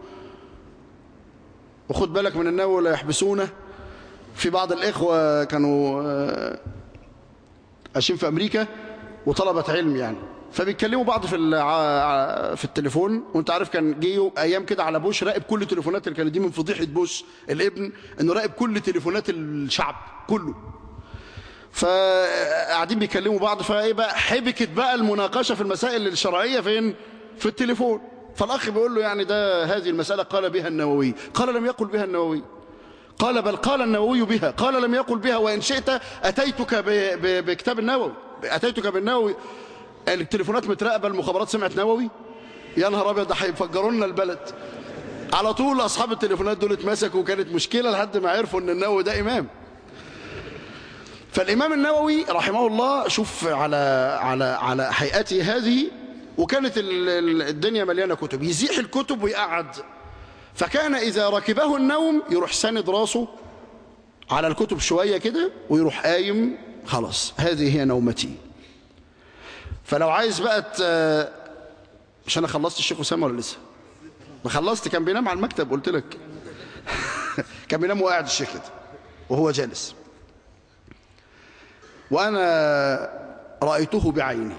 وخد بالك من النووي لا يحبسونه في بعض الإخوة كانوا عايشين في أمريكا وطلبة علم يعني فبيتكلموا بعض في في التليفون وانت عارف كان جه ايام كده على بوش راقب كل تليفونات اللي كانت دي من فضيحه بوش الابن انه راقب كل تليفونات الشعب كله فقاعدين بيكلموا بعض فايه بقى حبكت بقى المناقشه في المسائل الشرعيه فين في التليفون فالاخ بيقول له يعني ده هذه المساله قال بها النووي قال لم يقل بها النووي قال بل قال النووي بها قال لم يقل بها وان شئت اتيتك بكتاب النووي اتيتك بالنووي التليفونات متراقبه المخابرات سمعت نووي يا نهار ابيض ده هيفجروا لنا البلد على طول اصحاب التليفونات دول اتمسكوا وكانت مشكله لحد ما عرفوا ان النووي ده امام فالامام النووي رحمه الله شوف على على على هيئته هذه وكانت الدنيا مليانه كتب يزيح الكتب ويقعد فكان اذا ركبه النوم يروح ساند راسه على الكتب شويه كده ويروح قايم خلاص هذه هي نومتي فلو عايز بقى ت... مش انا خلصت الشيخ اسامه ولا لسه ما خلصت كان بينام على المكتب قلت لك كان بينام وقاعد الشيخ كده وهو جالس وانا رايته بعيني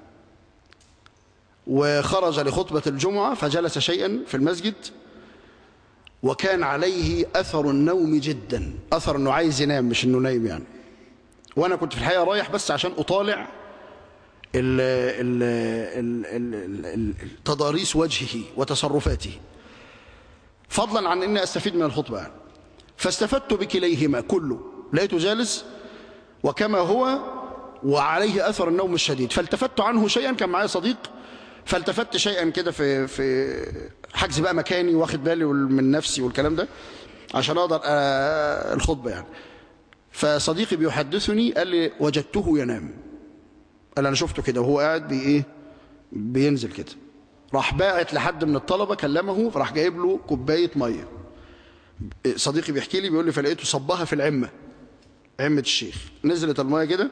وخرج لخطبه الجمعه فجلس شيئا في المسجد وكان عليه اثر النوم جدا اثر انه عايز ينام مش انه نايم يعني وانا كنت في الحقيقه رايح بس عشان اطالع ال ال ال ال تضاريس وجهه وتصرفاته فضلا عن اني استفيد من الخطبه يعني. فاستفدت بكليهما كله لقيته جالس وكما هو وعليه اثر النوم الشديد فالتفت عنه شيئا كان معايا صديق فالتفت شيئا كده في في حجز بقى مكاني واخد بالي من نفسي والكلام ده عشان اقدر الخطبه يعني فصديقي بيحدثني قال لي وجدته ينام قال انا شفته كده وهو قاعد بي ايه بينزل كده راح باعت لحد من الطلبه كلمه فراح جايب له كوبايه ميه صديقي بيحكي لي بيقول لي فلقيته صبها في العمه عمه الشيخ نزلت الميه كده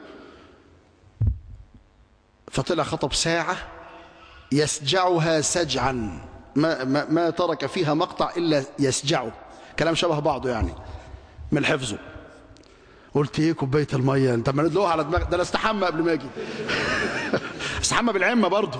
فطلع خطب ساعه يسجعها سجعا ما, ما, ما ترك فيها مقطع الا يسجعه كلام شبه بعضه يعني من حفظه قلت ايه كوبايه الميه انت ما ندلوها على دماغك ده انا استحمى قبل ما اجي استحمى بالعمه برضه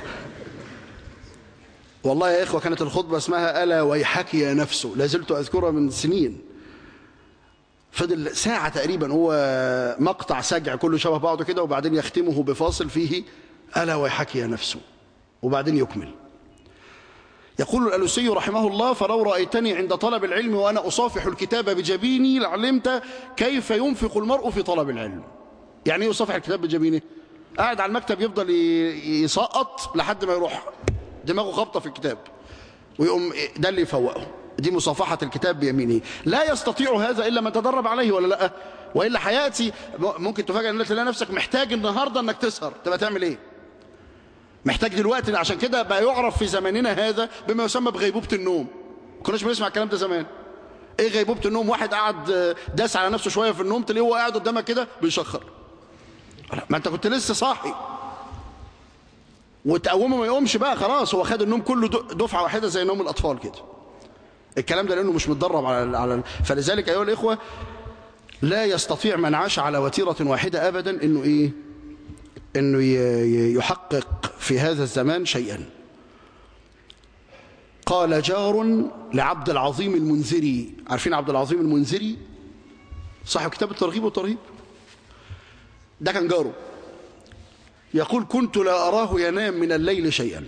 والله يا اخوه كانت الخطبه اسمها الا ويحك يا نفسه لا زلت اذكرها من سنين فضل ساعه تقريبا هو مقطع سجع كله شبه بعضه كده وبعدين يختمه بفاصل فيه الا ويحك يا نفسه وبعدين يكمل يقول الألوسي رحمه الله فلو رأيتني عند طلب العلم وأنا أصافح الكتاب بجبيني لعلمت كيف ينفق المرء في طلب العلم يعني ايه يصافح الكتاب بجبينه قاعد على المكتب يفضل يسقط لحد ما يروح دماغه خبطة في الكتاب ويقوم ده اللي يفوقه دي مصافحة الكتاب بيمينه لا يستطيع هذا إلا من تدرب عليه ولا لا وإلا حياتي ممكن تفاجئ أن تلاقي نفسك محتاج النهاردة أنك تسهر تبقى تعمل إيه محتاج دلوقتي عشان كده بقى يعرف في زماننا هذا بما يسمى بغيبوبة النوم ما كناش بنسمع الكلام ده زمان ايه غيبوبة النوم واحد قاعد داس على نفسه شوية في النوم تلاقيه هو قاعد قدامك كده بيشخر ما انت كنت لسه صاحي وتقومه ما يقومش بقى خلاص هو خد النوم كله دفعة واحدة زي نوم الأطفال كده الكلام ده لأنه مش متدرب على على فلذلك أيها الإخوة لا يستطيع من عاش على وتيرة واحدة أبدا إنه إيه إنه يحقق في هذا الزمان شيئا قال جار لعبد العظيم المنذري عارفين عبد العظيم المنذري صاحب كتاب الترغيب والترهيب ده كان جاره يقول كنت لا أراه ينام من الليل شيئا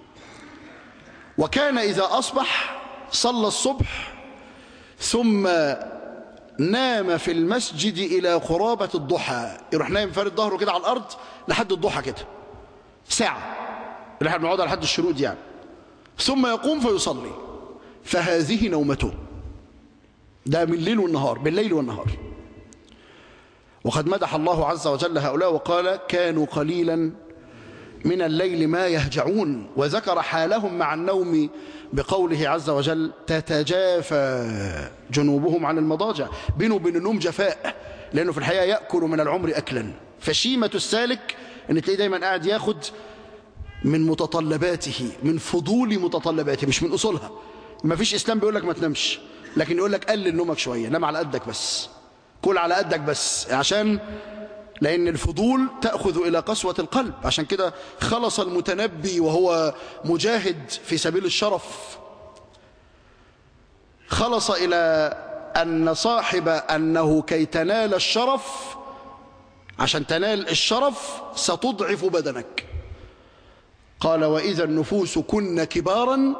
وكان إذا أصبح صلى الصبح ثم نام في المسجد إلى قرابة الضحى يروح نايم فارد ظهره كده على الأرض لحد الضحى كده ساعة اللي احنا بنقعدها لحد الشروق يعني ثم يقوم فيصلي فهذه نومته ده من الليل والنهار بالليل والنهار وقد مدح الله عز وجل هؤلاء وقال كانوا قليلا من الليل ما يهجعون وذكر حالهم مع النوم بقوله عز وجل تتجافى جنوبهم عن المضاجع بينه وبين النوم جفاء لأنه في الحقيقة يأكل من العمر أكلا فشيمة السالك أن تلاقيه دايما قاعد ياخد من متطلباته من فضول متطلباته مش من أصولها ما فيش إسلام بيقول لك ما تنامش لكن يقول لك قلل نومك شوية نام على قدك بس كل على قدك بس عشان لأن الفضول تأخذ إلى قسوة القلب عشان كده خلص المتنبي وهو مجاهد في سبيل الشرف خلص إلى أن صاحب أنه كي تنال الشرف عشان تنال الشرف ستضعف بدنك قال وإذا النفوس كن كبارا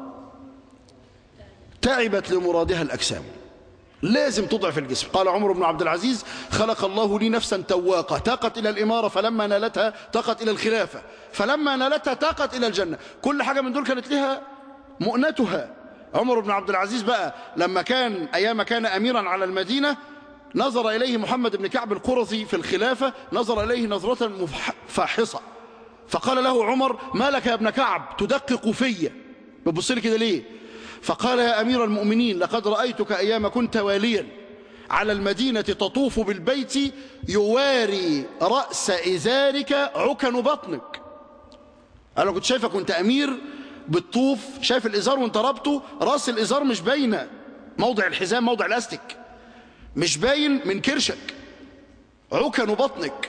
تعبت لمرادها الأجسام لازم تضعف الجسم قال عمر بن عبد العزيز خلق الله لي نفسا تواقة تاقت إلى الإمارة فلما نالتها تاقت إلى الخلافة فلما نالتها تاقت إلى الجنة كل حاجة من دول كانت لها مؤنتها عمر بن عبد العزيز بقى لما كان أيام كان أميرا على المدينة نظر إليه محمد بن كعب القرظي في الخلافة نظر إليه نظرة فاحصة فقال له عمر ما لك يا ابن كعب تدقق في بتبص لي كده ليه فقال يا أمير المؤمنين لقد رأيتك أيام كنت واليا على المدينة تطوف بالبيت يواري رأس إزارك عكن بطنك أنا كنت شايفك كنت أمير بتطوف شايف الإزار وانت ربطه رأس الإزار مش باينه موضع الحزام موضع الأستك مش باين من كرشك عكن بطنك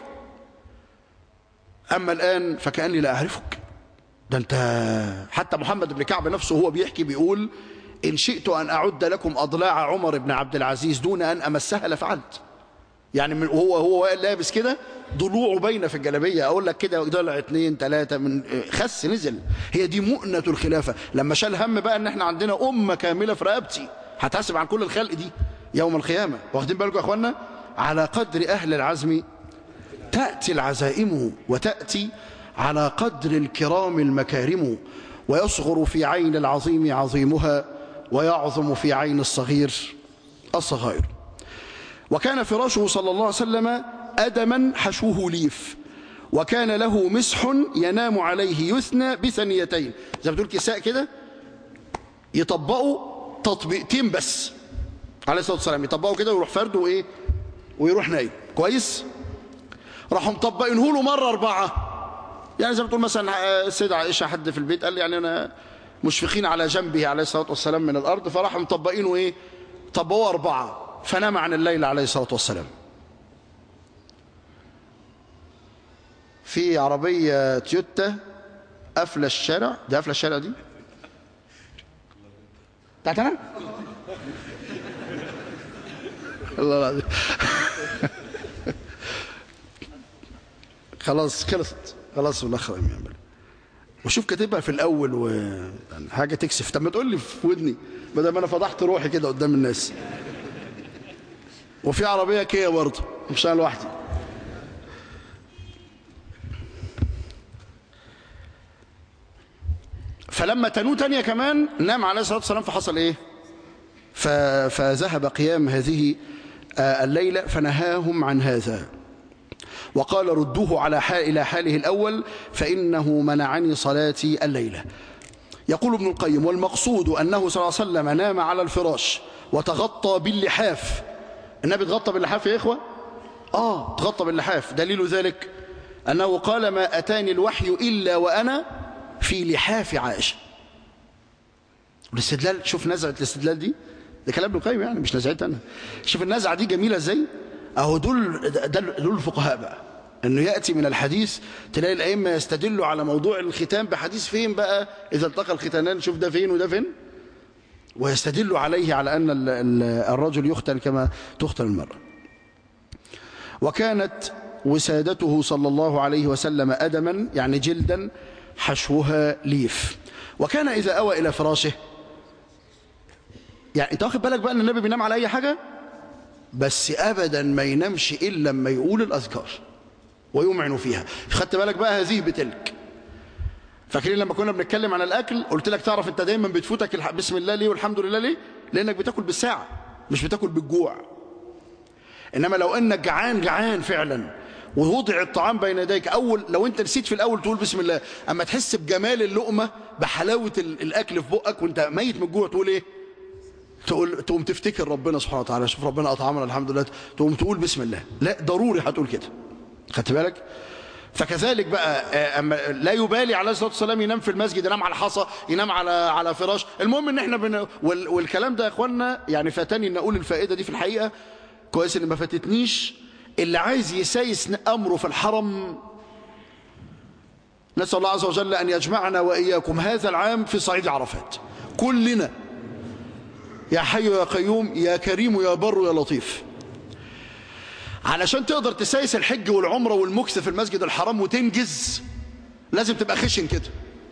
أما الآن فكأني لا أعرفك ده أنت حتى محمد بن كعب نفسه هو بيحكي بيقول إن شئت أن أعد لكم أضلاع عمر بن عبد العزيز دون أن أمسها لفعلت يعني من وهو هو لابس كده ضلوعه باينه في الجلابيه اقول لك كده ضلع اثنين ثلاثه من خس نزل هي دي مؤنه الخلافه لما شال هم بقى ان احنا عندنا امه كامله في رقبتي هتحاسب عن كل الخلق دي يوم القيامه واخدين بالكم يا اخوانا على قدر اهل العزم تاتي العزائم وتاتي على قدر الكرام المكارم ويصغر في عين العظيم عظيمها ويعظم في عين الصغير الصغائر وكان فراشه صلى الله عليه وسلم أدما حشوه ليف وكان له مسح ينام عليه يثنى بثنيتين زي ما بتقول كساء كده يطبقوا تطبيقتين بس عليه الصلاة والسلام يطبقوا كده ويروح فرده وإيه ويروح نايم كويس راحوا مطبقينه له مرة أربعة يعني زي ما بتقول مثلا السيدة عائشة حد في البيت قال لي يعني أنا مشفقين على جنبه عليه الصلاة والسلام من الأرض فراحوا مطبقينه إيه طبقوه أربعة فنام عن الليل عليه الصلاة والسلام في عربية تويوتا قافلة الشارع ده قافلة الشارع دي بتاعت انا الله العظيم خلاص خلصت خلاص والاخر يعمل وشوف كاتبها في الاول و يعني حاجه تكسف طب ما تقول لي في ودني بدل ما انا فضحت روحي كده قدام الناس وفي عربيه كيا برضه مش انا لوحدي فلما تنو تانية كمان نام عليه الصلاة والسلام فحصل ايه فذهب قيام هذه الليلة فنهاهم عن هذا وقال ردوه على حال إلى حاله الأول فإنه منعني صلاتي الليلة يقول ابن القيم والمقصود أنه صلى الله عليه وسلم نام على الفراش وتغطى باللحاف النبي اتغطى باللحاف يا إخوة آه تغطى باللحاف دليل ذلك أنه قال ما أتاني الوحي إلا وأنا في لحاف عائشة الاستدلال شوف نزعة الاستدلال دي ده كلام ابن القيم يعني مش نزعتي أنا شوف النزعة دي جميلة ازاي أهو دول دول الفقهاء بقى انه ياتي من الحديث تلاقي الائمه يستدلوا على موضوع الختان بحديث فين بقى اذا التقى الختانان شوف ده فين وده فين ويستدل عليه على ان الرجل يختن كما تختن المراه وكانت وسادته صلى الله عليه وسلم ادما يعني جلدا حشوها ليف وكان اذا اوى الى فراشه يعني انت واخد بالك بقى ان النبي بينام على اي حاجه بس ابدا ما ينامش الا لما يقول الاذكار ويمعن فيها خدت بالك بقى هذه بتلك فاكرين لما كنا بنتكلم عن الاكل قلت لك تعرف انت دايما بتفوتك بسم الله ليه والحمد لله ليه لانك بتاكل بالساعه مش بتاكل بالجوع انما لو انك جعان جعان فعلا ووضع الطعام بين يديك اول لو انت نسيت في الاول تقول بسم الله اما تحس بجمال اللقمه بحلاوه الاكل في بقك وانت ميت من الجوع تقول ايه تقول تقوم تفتكر ربنا سبحانه وتعالى شوف ربنا اطعمنا الحمد لله تقوم تقول بسم الله لا ضروري هتقول كده خدت بالك فكذلك بقى أما لا يبالي عليه الصلاه والسلام ينام في المسجد ينام على حصى ينام على على فراش المهم ان احنا بن... وال... والكلام ده يا اخوانا يعني فاتني ان اقول الفائده دي في الحقيقه كويس ان ما فاتتنيش اللي عايز يسايس امره في الحرم نسال الله عز وجل ان يجمعنا واياكم هذا العام في صعيد عرفات كلنا يا حي يا قيوم يا كريم يا بر يا لطيف علشان تقدر تسايس الحج والعمرة والمكس في المسجد الحرام وتنجز لازم تبقى خشن كده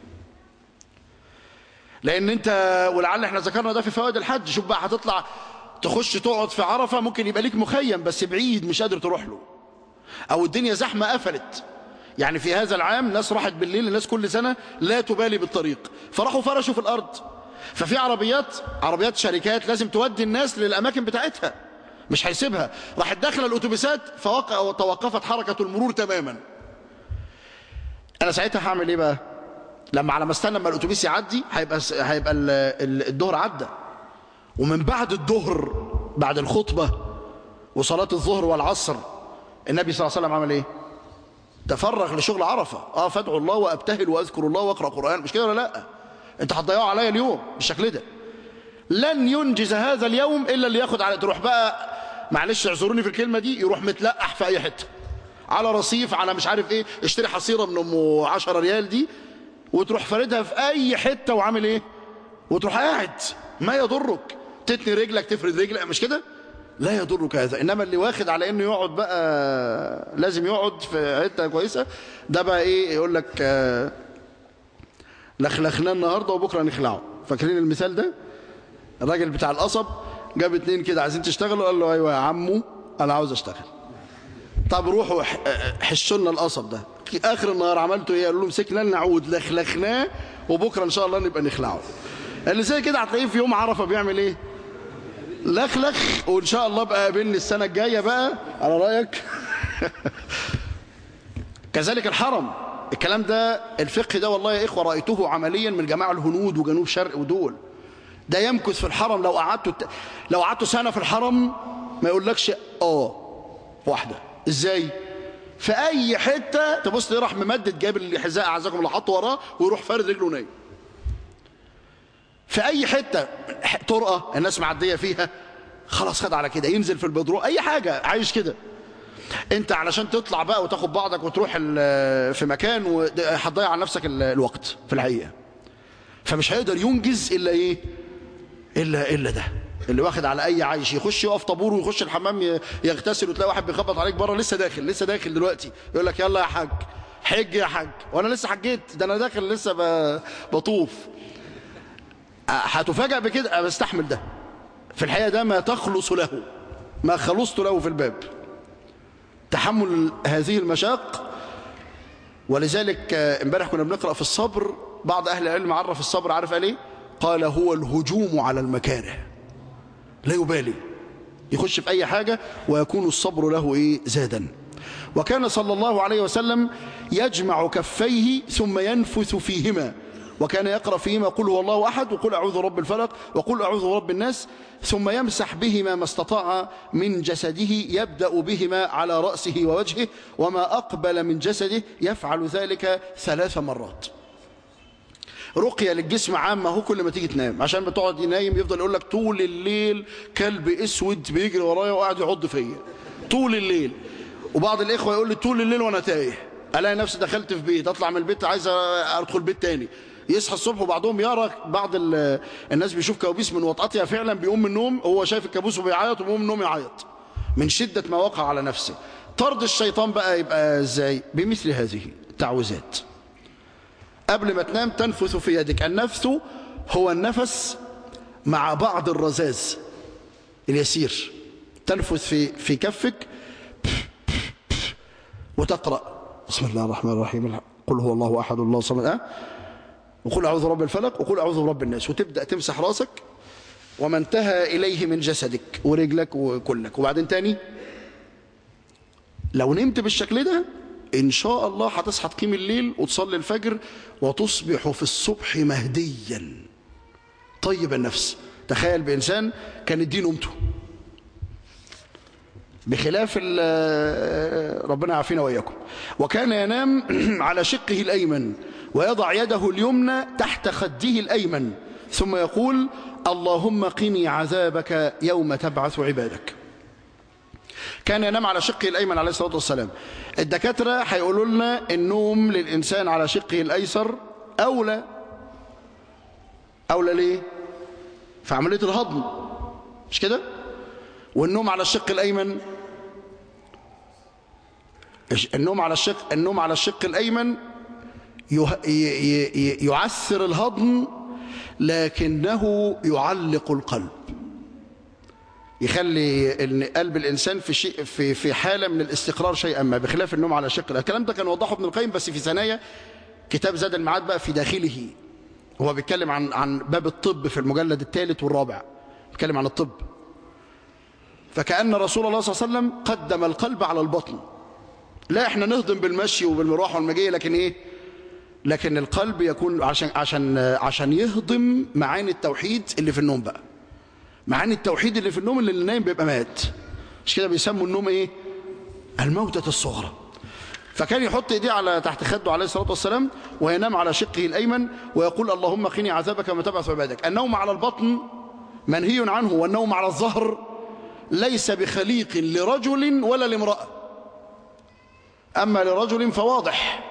لان انت ولعل احنا ذكرنا ده في فوائد الحج شوف بقى هتطلع تخش تقعد في عرفة ممكن يبقى ليك مخيم بس بعيد مش قادر تروح له او الدنيا زحمة قفلت يعني في هذا العام ناس راحت بالليل الناس كل سنة لا تبالي بالطريق فراحوا فرشوا في الارض ففي عربيات عربيات شركات لازم تودي الناس للاماكن بتاعتها مش هيسيبها راحت داخله الاتوبيسات فوقع وتوقفت حركه المرور تماما انا ساعتها هعمل ايه بقى لما على ما استنى لما الاتوبيس يعدي هيبقى هيبقى الظهر عدى ومن بعد الظهر بعد الخطبه وصلاه الظهر والعصر النبي صلى الله عليه وسلم عمل ايه تفرغ لشغل عرفه اه فادعوا الله وابتهل واذكر الله واقرا قران مش كده ولا لا انت هتضيعوا عليا اليوم بالشكل ده لن ينجز هذا اليوم الا اللي ياخد على تروح بقى معلش اعذروني في الكلمه دي يروح متلقح في اي حته على رصيف على مش عارف ايه اشتري حصيره من ام 10 ريال دي وتروح فاردها في اي حته وعامل ايه وتروح قاعد ما يضرك تتني رجلك تفرد رجلك مش كده لا يضرك هذا انما اللي واخد على انه يقعد بقى لازم يقعد في حته كويسه ده بقى ايه يقول لك آه لخلخناه النهارده وبكره نخلعه فاكرين المثال ده الراجل بتاع القصب جاب اتنين كده عايزين تشتغلوا قال له ايوه يا عمو انا عاوز اشتغل طب روحوا حشوا لنا القصب ده اخر النهار عملتوا ايه قالوا له مسكنا لنا عود لخلخناه وبكره ان شاء الله نبقى نخلعه اللي زي كده هتلاقيه في يوم عرفه بيعمل ايه لخلخ وان شاء الله بقى قابلني السنه الجايه بقى على رايك كذلك الحرم الكلام ده الفقه ده والله يا اخوه رايته عمليا من جماعه الهنود وجنوب شرق ودول ده يمكث في الحرم لو قعدت لو قعدت سنه في الحرم ما يقولكش اه واحده ازاي في اي حته تبص راح ممدد جايب الحذاء اعزكم الله حطه وراه ويروح فارد رجله نايم في اي حته طرقه الناس معديه فيها خلاص خد على كده ينزل في البدرو اي حاجه عايش كده انت علشان تطلع بقى وتاخد بعضك وتروح في مكان هتضيع على نفسك الوقت في الحقيقه فمش هيقدر ينجز الا ايه الا الا ده اللي واخد على اي عايش يخش يقف طابور ويخش الحمام يغتسل وتلاقي واحد بيخبط عليك بره لسه داخل لسه داخل دلوقتي يقول لك يلا يا حاج حج يا حاج وانا لسه حجيت ده انا داخل لسه بطوف هتفاجئ بكده بستحمل ده في الحقيقه ده ما تخلص له ما خلصت له في الباب تحمل هذه المشاق ولذلك امبارح كنا بنقرا في الصبر بعض اهل العلم عرف الصبر عارف قال ايه قال هو الهجوم على المكاره لا يبالي يخش في أي حاجة ويكون الصبر له إيه زادا وكان صلى الله عليه وسلم يجمع كفيه ثم ينفث فيهما وكان يقرأ فيهما قل هو الله أحد وقل أعوذ برب الفلق وقل أعوذ برب الناس ثم يمسح بهما ما استطاع من جسده يبدأ بهما على رأسه ووجهه وما أقبل من جسده يفعل ذلك ثلاث مرات رقية للجسم عامة هو كل ما تيجي تنام عشان بتقعد ينايم يفضل يقول لك طول الليل كلب اسود بيجري ورايا وقاعد يعض فيا طول الليل وبعض الاخوه يقول لي طول الليل وانا تايه الاقي نفسي دخلت في بيت اطلع من البيت عايز ادخل بيت تاني يصحى الصبح وبعضهم يرى بعض الناس بيشوف كوابيس من وطأتها فعلا بيقوم من النوم هو شايف الكابوس وبيعيط وبيقوم من النوم يعيط من شدة ما وقع على نفسه طرد الشيطان بقى يبقى ازاي بمثل هذه التعويذات قبل ما تنام تنفث في يدك النفث هو النفس مع بعض الرذاذ اليسير تنفث في في كفك وتقرأ بسم الله الرحمن الرحيم قل هو الله أحد الله صمد أه؟ وقل أعوذ برب الفلق وقل أعوذ برب الناس وتبدأ تمسح راسك وما انتهى إليه من جسدك ورجلك وكلك وبعدين تاني لو نمت بالشكل ده إن شاء الله هتصحى تقيم الليل وتصلي الفجر وتصبح في الصبح مهديا طيب النفس تخيل بإنسان كانت دي نومته بخلاف ربنا يعافينا وإياكم وكان ينام على شقه الأيمن ويضع يده اليمنى تحت خده الأيمن ثم يقول اللهم قني عذابك يوم تبعث عبادك كان ينام على شقه الأيمن عليه الصلاة والسلام الدكاترة هيقولوا لنا النوم للإنسان على شقه الأيسر أولى أولى ليه في عملية الهضم مش كده والنوم على الشق الأيمن النوم على الشق النوم على الشق الأيمن يعسر الهضم لكنه يعلق القلب يخلي ان قلب الانسان في شيء في في حاله من الاستقرار شيئا ما بخلاف النوم على شق الكلام ده كان وضحه ابن القيم بس في ثنايا كتاب زاد المعاد بقى في داخله هو بيتكلم عن عن باب الطب في المجلد الثالث والرابع بيتكلم عن الطب فكأن رسول الله صلى الله عليه وسلم قدم القلب على البطن لا احنا نهضم بالمشي وبالمروح والمجيء لكن ايه لكن القلب يكون عشان عشان عشان يهضم معاني التوحيد اللي في النوم بقى معاني التوحيد اللي في النوم اللي النايم بيبقى مات مش كده بيسموا النوم ايه الموتة الصغرى فكان يحط ايديه على تحت خده عليه الصلاة والسلام وينام على شقه الأيمن ويقول اللهم قني عذابك ما تبعث عبادك النوم على البطن منهي عنه والنوم على الظهر ليس بخليق لرجل ولا لامرأة أما لرجل فواضح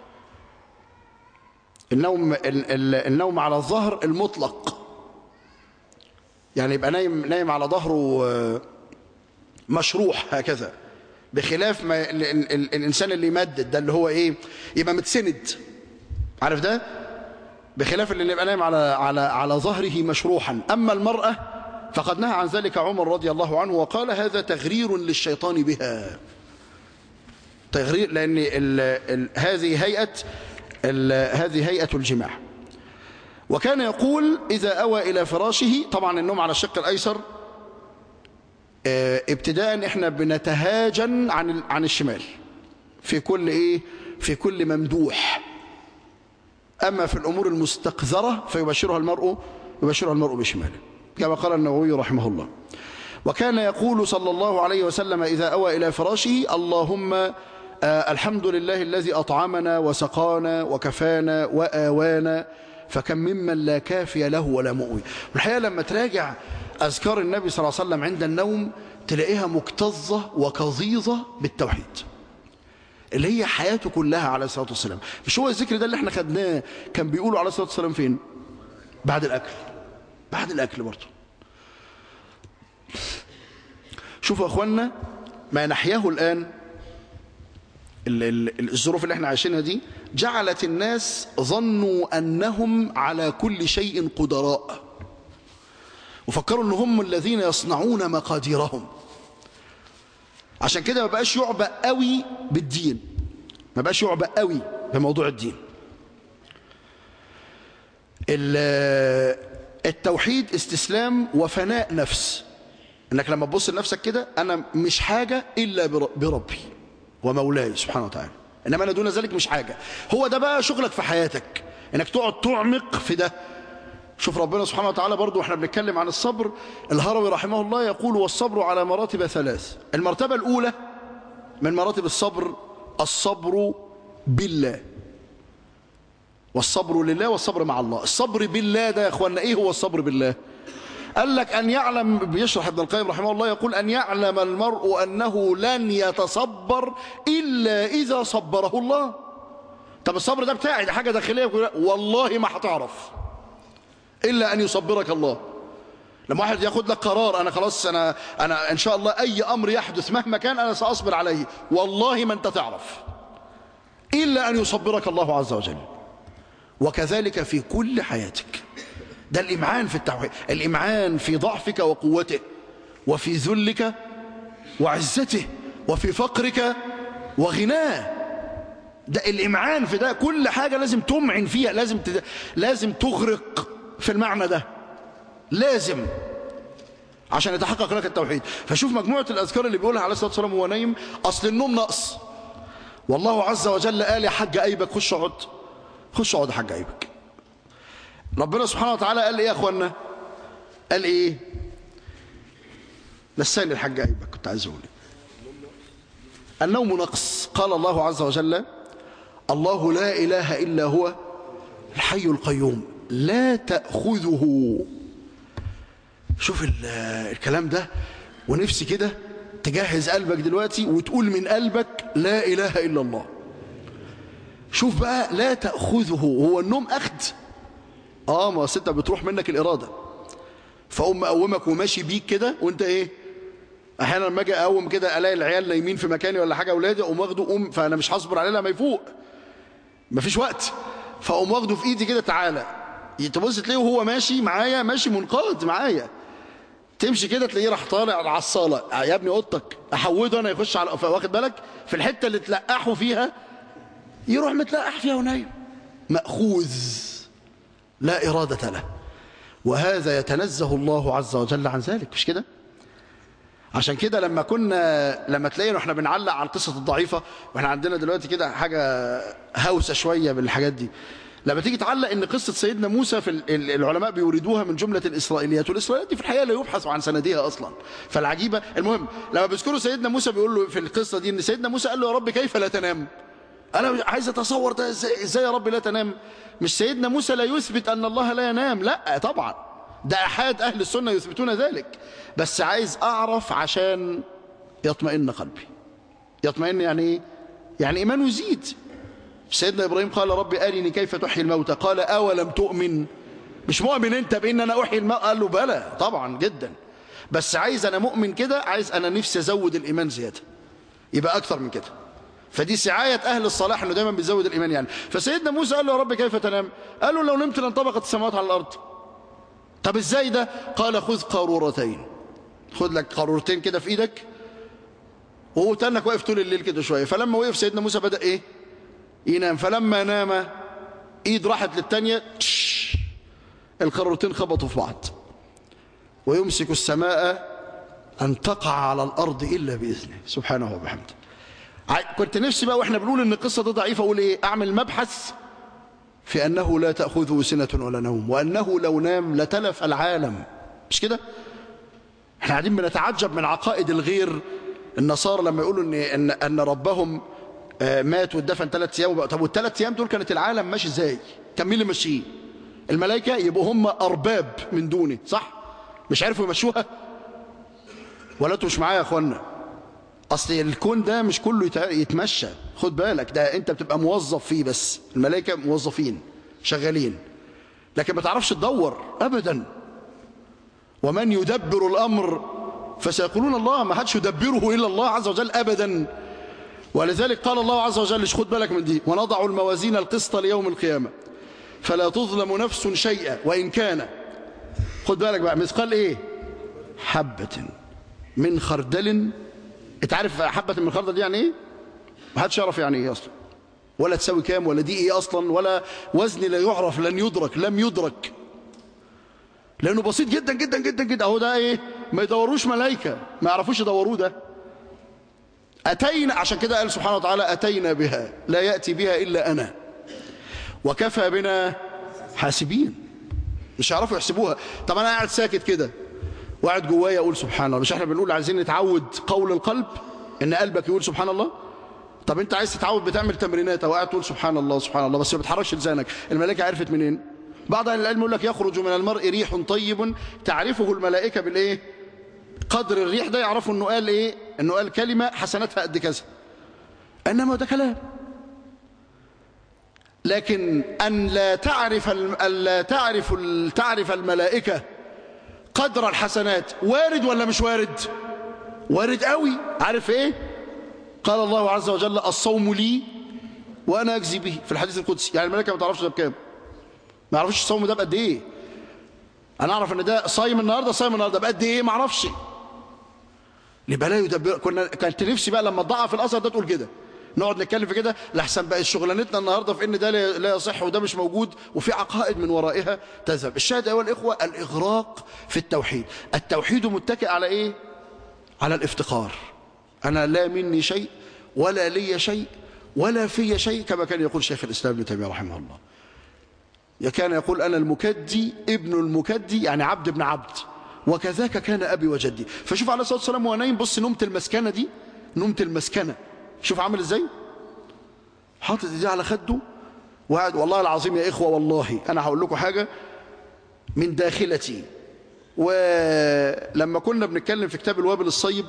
النوم النوم على الظهر المطلق يعني يبقى نايم نايم على ظهره مشروح هكذا بخلاف ما الانسان اللي يمدد ده اللي هو ايه يبقى متسند عارف ده بخلاف اللي يبقى نايم على على على ظهره مشروحا اما المراه فقد نهى عن ذلك عمر رضي الله عنه وقال هذا تغرير للشيطان بها تغرير لان ال ال هذه هيئه هذه هيئه الجماع وكان يقول إذا أوى إلى فراشه طبعا النوم على الشق الأيسر ابتداء احنا بنتهاجن عن عن الشمال في كل ايه في كل ممدوح اما في الامور المستقذره فيبشرها المرء يبشرها المرء بشماله كما قال النووي رحمه الله وكان يقول صلى الله عليه وسلم اذا اوى الى فراشه اللهم آه الحمد لله الذي اطعمنا وسقانا وكفانا واوانا فكم ممن لا كافي له ولا مؤوي والحقيقة لما تراجع أذكار النبي صلى الله عليه وسلم عند النوم تلاقيها مكتظة وكظيظة بالتوحيد اللي هي حياته كلها عليه الصلاة والسلام مش هو الذكر ده اللي احنا خدناه كان بيقولوا عليه الصلاة والسلام فين بعد الأكل بعد الأكل برضه شوفوا أخوانا ما نحياه الآن الظروف اللي احنا عايشينها دي جعلت الناس ظنوا أنهم على كل شيء قدراء وفكروا ان هم الذين يصنعون مقاديرهم عشان كده ما بقاش يعبأ قوي بالدين ما بقاش يعبأ قوي بموضوع الدين التوحيد استسلام وفناء نفس انك لما تبص لنفسك كده انا مش حاجة الا بربي ومولاي سبحانه وتعالى انما انا دون ذلك مش حاجة هو ده بقى شغلك في حياتك انك تقعد تعمق في ده شوف ربنا سبحانه وتعالى برضو واحنا بنتكلم عن الصبر الهروي رحمه الله يقول والصبر على مراتب ثلاث المرتبة الأولى من مراتب الصبر الصبر بالله والصبر لله والصبر مع الله الصبر بالله ده يا اخوانا ايه هو الصبر بالله قال لك أن يعلم بيشرح ابن القيم رحمه الله يقول أن يعلم المرء أنه لن يتصبر إلا إذا صبره الله طب الصبر ده بتاعي ده حاجة داخلية والله ما هتعرف إلا أن يصبرك الله لما واحد ياخد لك قرار أنا خلاص أنا, أنا إن شاء الله أي أمر يحدث مهما كان أنا سأصبر عليه والله ما أنت تعرف إلا أن يصبرك الله عز وجل وكذلك في كل حياتك ده الإمعان في التوحيد الإمعان في ضعفك وقوته وفي ذلك وعزته وفي فقرك وغناه ده الإمعان في ده كل حاجة لازم تمعن فيها لازم تد... لازم تغرق في المعنى ده لازم عشان يتحقق لك التوحيد فشوف مجموعة الأذكار اللي بيقولها عليه الصلاة والسلام وهو نايم أصل النوم نقص والله عز وجل قال يا حاج أيبك خش اقعد خش اقعد يا حاج أيبك ربنا سبحانه وتعالى قال ايه يا اخوانا قال ايه لساني الحاج ايبك كنت عايز اقول النوم نقص قال الله عز وجل الله لا اله الا هو الحي القيوم لا تاخذه شوف الكلام ده ونفسي كده تجهز قلبك دلوقتي وتقول من قلبك لا اله الا الله شوف بقى لا تاخذه هو النوم اخذ اه ما انت بتروح منك الاراده فاقوم مقومك وماشي بيك كده وانت ايه احيانا لما اجي اقوم كده الاقي العيال نايمين في مكاني ولا حاجه اولادي اقوم واخده قوم فانا مش هصبر عليه لما يفوق مفيش وقت فاقوم واخده في ايدي كده تعالى تبص تلاقيه وهو ماشي معايا ماشي منقاد معايا تمشي كده تلاقيه راح طالع على الصاله يا ابني اوضتك احوده انا يخش على واخد بالك في الحته اللي تلقحوا فيها يروح متلقح فيها ونايم ماخوذ لا إرادة له وهذا يتنزه الله عز وجل عن ذلك مش كده عشان كده لما كنا لما تلاقينا احنا بنعلق على القصة الضعيفة واحنا عندنا دلوقتي كده حاجة هوسة شوية بالحاجات دي لما تيجي تعلق ان قصة سيدنا موسى في العلماء بيوردوها من جملة الإسرائيليات والإسرائيليات دي في الحقيقة لا يبحث عن سندها أصلا فالعجيبة المهم لما بيذكروا سيدنا موسى بيقول له في القصة دي ان سيدنا موسى قال له يا رب كيف لا تنام أنا عايز أتصور ده إزاي, إزاي يا رب لا تنام مش سيدنا موسى لا يثبت أن الله لا ينام لا طبعا ده أحد أهل السنة يثبتون ذلك بس عايز أعرف عشان يطمئن قلبي يطمئن يعني إيه؟ يعني إيمانه يزيد سيدنا إبراهيم قال ربي أرني كيف تحيي الموتى قال أولم تؤمن مش مؤمن أنت بإن أنا أحيي الموتى قال له بلى طبعا جدا بس عايز أنا مؤمن كده عايز أنا نفسي أزود الإيمان زيادة يبقى أكثر من كده فدي سعاية أهل الصلاح أنه دايما بيزود الإيمان يعني فسيدنا موسى قال له يا رب كيف تنام قال له لو نمت لانطبقت السماوات على الأرض طب إزاي ده قال خذ قارورتين خذ لك قارورتين كده في إيدك وهو تنك واقف طول الليل كده شوية فلما وقف سيدنا موسى بدأ إيه ينام فلما نام إيد راحت للتانية القارورتين خبطوا في بعض ويمسك السماء أن تقع على الأرض إلا بإذنه سبحانه وبحمده كنت نفسي بقى واحنا بنقول ان القصة دي ضعيفة اقول ايه اعمل مبحث في انه لا تأخذه سنة ولا نوم وانه لو نام لتلف العالم مش كده احنا قاعدين بنتعجب من عقائد الغير النصارى لما يقولوا ان ان, أن ربهم مات واتدفن ثلاث ايام طب والثلاث ايام دول كانت العالم ماشي ازاي كان مين اللي ماشيه الملائكه يبقوا هم ارباب من دونه صح مش عارفوا يمشوها ولا انتوا مش معايا يا اخوانا اصل الكون ده مش كله يتمشى خد بالك ده انت بتبقى موظف فيه بس الملائكه موظفين شغالين لكن ما تعرفش تدور ابدا ومن يدبر الامر فسيقولون الله ما حدش يدبره الا الله عز وجل ابدا ولذلك قال الله عز وجل خد بالك من دي ونضع الموازين القسط ليوم القيامه فلا تظلم نفس شيئا وان كان خد بالك بقى مثقال ايه حبه من خردل انت عارف حبة من خردل دي يعني ايه ما حدش يعرف يعني ايه اصلا ولا تساوي كام ولا دي ايه اصلا ولا وزن لا يعرف لن يدرك لم يدرك لانه بسيط جدا جدا جدا جدا اهو ده ايه ما يدوروش ملائكه ما يعرفوش يدوروه ده اتينا عشان كده قال سبحانه وتعالى اتينا بها لا ياتي بها الا انا وكفى بنا حاسبين مش هيعرفوا يحسبوها طب انا قاعد ساكت كده وقاعد جوايا اقول سبحان الله مش احنا بنقول عايزين نتعود قول القلب ان قلبك يقول سبحان الله طب انت عايز تتعود بتعمل تمرينات او قاعد تقول سبحان الله سبحان الله بس ما بتحركش لسانك الملائكه عرفت منين بعض اهل العلم يقول لك يخرج من المرء ريح طيب تعرفه الملائكه بالايه قدر الريح ده يعرفوا انه قال ايه انه قال كلمه حسناتها قد كذا انما ده كلام لكن ان لا تعرف ان لا تعرف تعرف الملائكه قدر الحسنات وارد ولا مش وارد وارد قوي عارف ايه قال الله عز وجل الصوم لي وانا اجزي به في الحديث القدسي يعني الملائكه ما تعرفش ده بكام ما يعرفوش الصوم ده بقد ايه انا اعرف ان ده صايم النهارده صايم النهارده بقد ايه ما اعرفش يبقى لا يدبر كنا كانت نفسي بقى لما تضعف الاثر ده تقول كده نقعد نتكلم في كده لحسن بقى شغلانتنا النهارده في ان ده لا يصح وده مش موجود وفي عقائد من ورائها تذهب الشاهد ايها الاخوه الاغراق في التوحيد التوحيد متكئ على ايه على الافتقار انا لا مني شيء ولا لي شيء ولا في شيء كما كان يقول شيخ الاسلام ابن تيميه رحمه الله كان يقول انا المكدي ابن المكدي يعني عبد ابن عبد وكذاك كان ابي وجدي فشوف عليه الصلاه والسلام وهو نايم بص نومه المسكنه دي نومه المسكنه شوف عامل ازاي حاطط ايديه على خده وقاعد والله العظيم يا اخوه والله انا هقول لكم حاجه من داخلتي ولما كنا بنتكلم في كتاب الوابل الصيب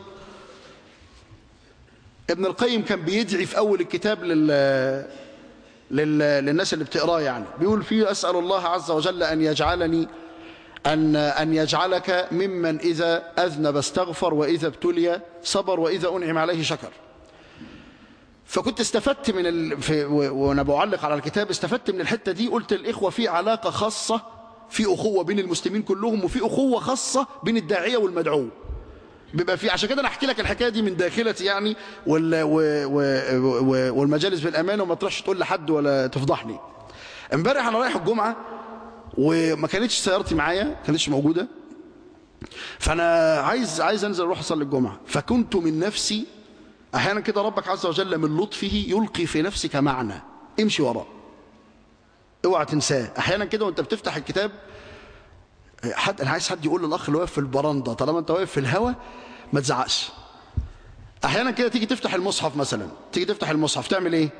ابن القيم كان بيدعي في اول الكتاب لل... لل... للناس اللي بتقراه يعني بيقول فيه اسال الله عز وجل ان يجعلني أن أن يجعلك ممن إذا أذنب استغفر وإذا ابتلي صبر وإذا أنعم عليه شكر فكنت استفدت من ال... في... وانا بعلق على الكتاب استفدت من الحته دي قلت الاخوه في علاقه خاصه في اخوه بين المسلمين كلهم وفي اخوه خاصه بين الداعيه والمدعو بيبقى في عشان كده انا احكي لك الحكايه دي من داخلتي يعني وال... و... و... و... والمجالس بالامانه وما تروحش تقول لحد ولا تفضحني امبارح انا رايح الجمعه وما كانتش سيارتي معايا ما كانتش موجوده فانا عايز عايز انزل اروح اصلي الجمعه فكنت من نفسي احيانا كده ربك عز وجل من لطفه يلقي في نفسك معنى امشي وراه اوعى تنساه احيانا كده وانت بتفتح الكتاب حد انا عايز حد يقول للاخ اللي واقف في البرندة طالما انت واقف في الهوا ما تزعقش احيانا كده تيجي تفتح المصحف مثلا تيجي تفتح المصحف تعمل ايه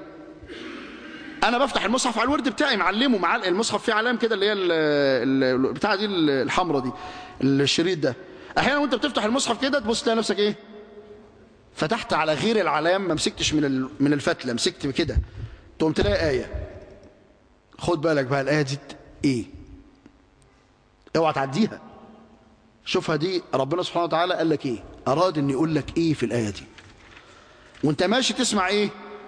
انا بفتح المصحف على الورد بتاعي معلمه مع المصحف فيه علام كده اللي هي بتاع دي الحمراء دي الشريط ده احيانا وانت بتفتح المصحف كده تبص تلاقي نفسك ايه فتحت على غير العلام ما مسكتش من من الفتله مسكت كده تقوم تلاقي ايه خد بالك بقى الايه دي ايه اوعى تعديها شوفها دي ربنا سبحانه وتعالى قال لك ايه اراد ان يقول لك ايه في الايه دي وانت ماشي تسمع ايه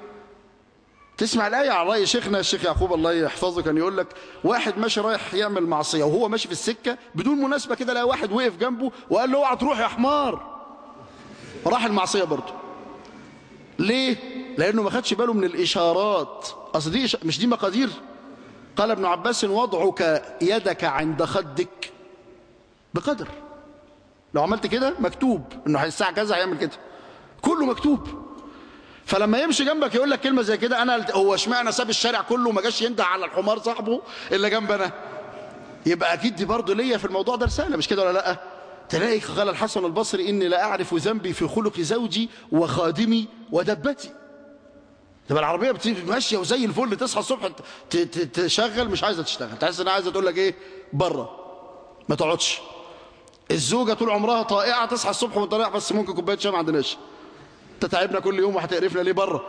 تسمع الآية على رأي شيخنا الشيخ يعقوب الله يحفظه كان يقول لك واحد ماشي رايح يعمل معصية وهو ماشي في السكة بدون مناسبة كده لقى واحد وقف جنبه وقال له اوعى تروح يا حمار راح المعصية برضه ليه؟ لأنه ما خدش باله من الإشارات أصل دي إش... مش دي مقادير قال ابن عباس وضعك يدك عند خدك بقدر لو عملت كده مكتوب انه الساعة كذا هيعمل كده كله مكتوب فلما يمشي جنبك يقول لك كلمة زي كده انا هو اشمعنى ساب الشارع كله وما جاش ينده على الحمار صاحبه اللي جنبنا يبقى اكيد دي برضه ليا في الموضوع ده رسالة مش كده ولا لا تلاقي قال الحسن البصري اني لا اعرف ذنبي في خلق زوجي وخادمي ودبتي تبقى العربيه بتيجي ماشيه وزي الفل تصحى الصبح تشغل مش عايزه تشتغل تحس انها عايزه تقول لك ايه بره ما تقعدش الزوجه طول عمرها طائعه تصحى الصبح وانت رايح بس ممكن كوبايه شاي ما عندناش تتعبنا كل يوم وهتقرفنا ليه بره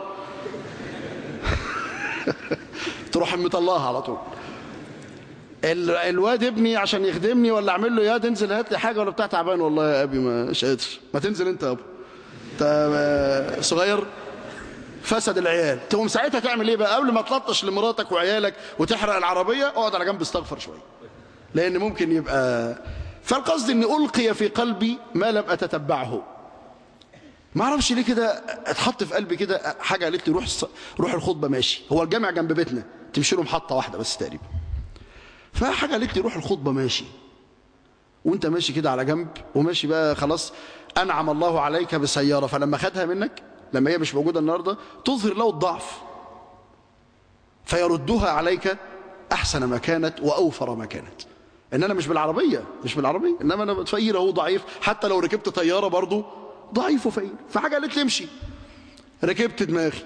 تروح مطلعها على طول الواد ابني عشان يخدمني ولا اعمل له يا تنزل هات لي حاجه ولا بتاع تعبان والله يا ابي مش قادر ما تنزل انت يا ابو انت صغير فسد العيال تقوم ساعتها تعمل ايه بقى قبل ما تلطش لمراتك وعيالك وتحرق العربيه اقعد على جنب استغفر شويه لان ممكن يبقى فالقصد اني القي في قلبي ما لم اتتبعه ما اعرفش ليه كده اتحط في قلبي كده حاجه قالت لي روح روح الخطبه ماشي هو الجامع جنب بيتنا تمشي له محطه واحده بس تقريبا فحاجه قالت لي روح الخطبه ماشي وانت ماشي كده على جنب وماشي بقى خلاص انعم الله عليك بسياره فلما خدها منك لما هي مش موجوده النهارده تظهر له الضعف فيردها عليك أحسن ما كانت وأوفر ما كانت إن أنا مش بالعربية مش بالعربية إنما أنا فقير أهو ضعيف حتى لو ركبت طيارة برضو ضعيف وفقير فحاجة قالت لي امشي ركبت دماغي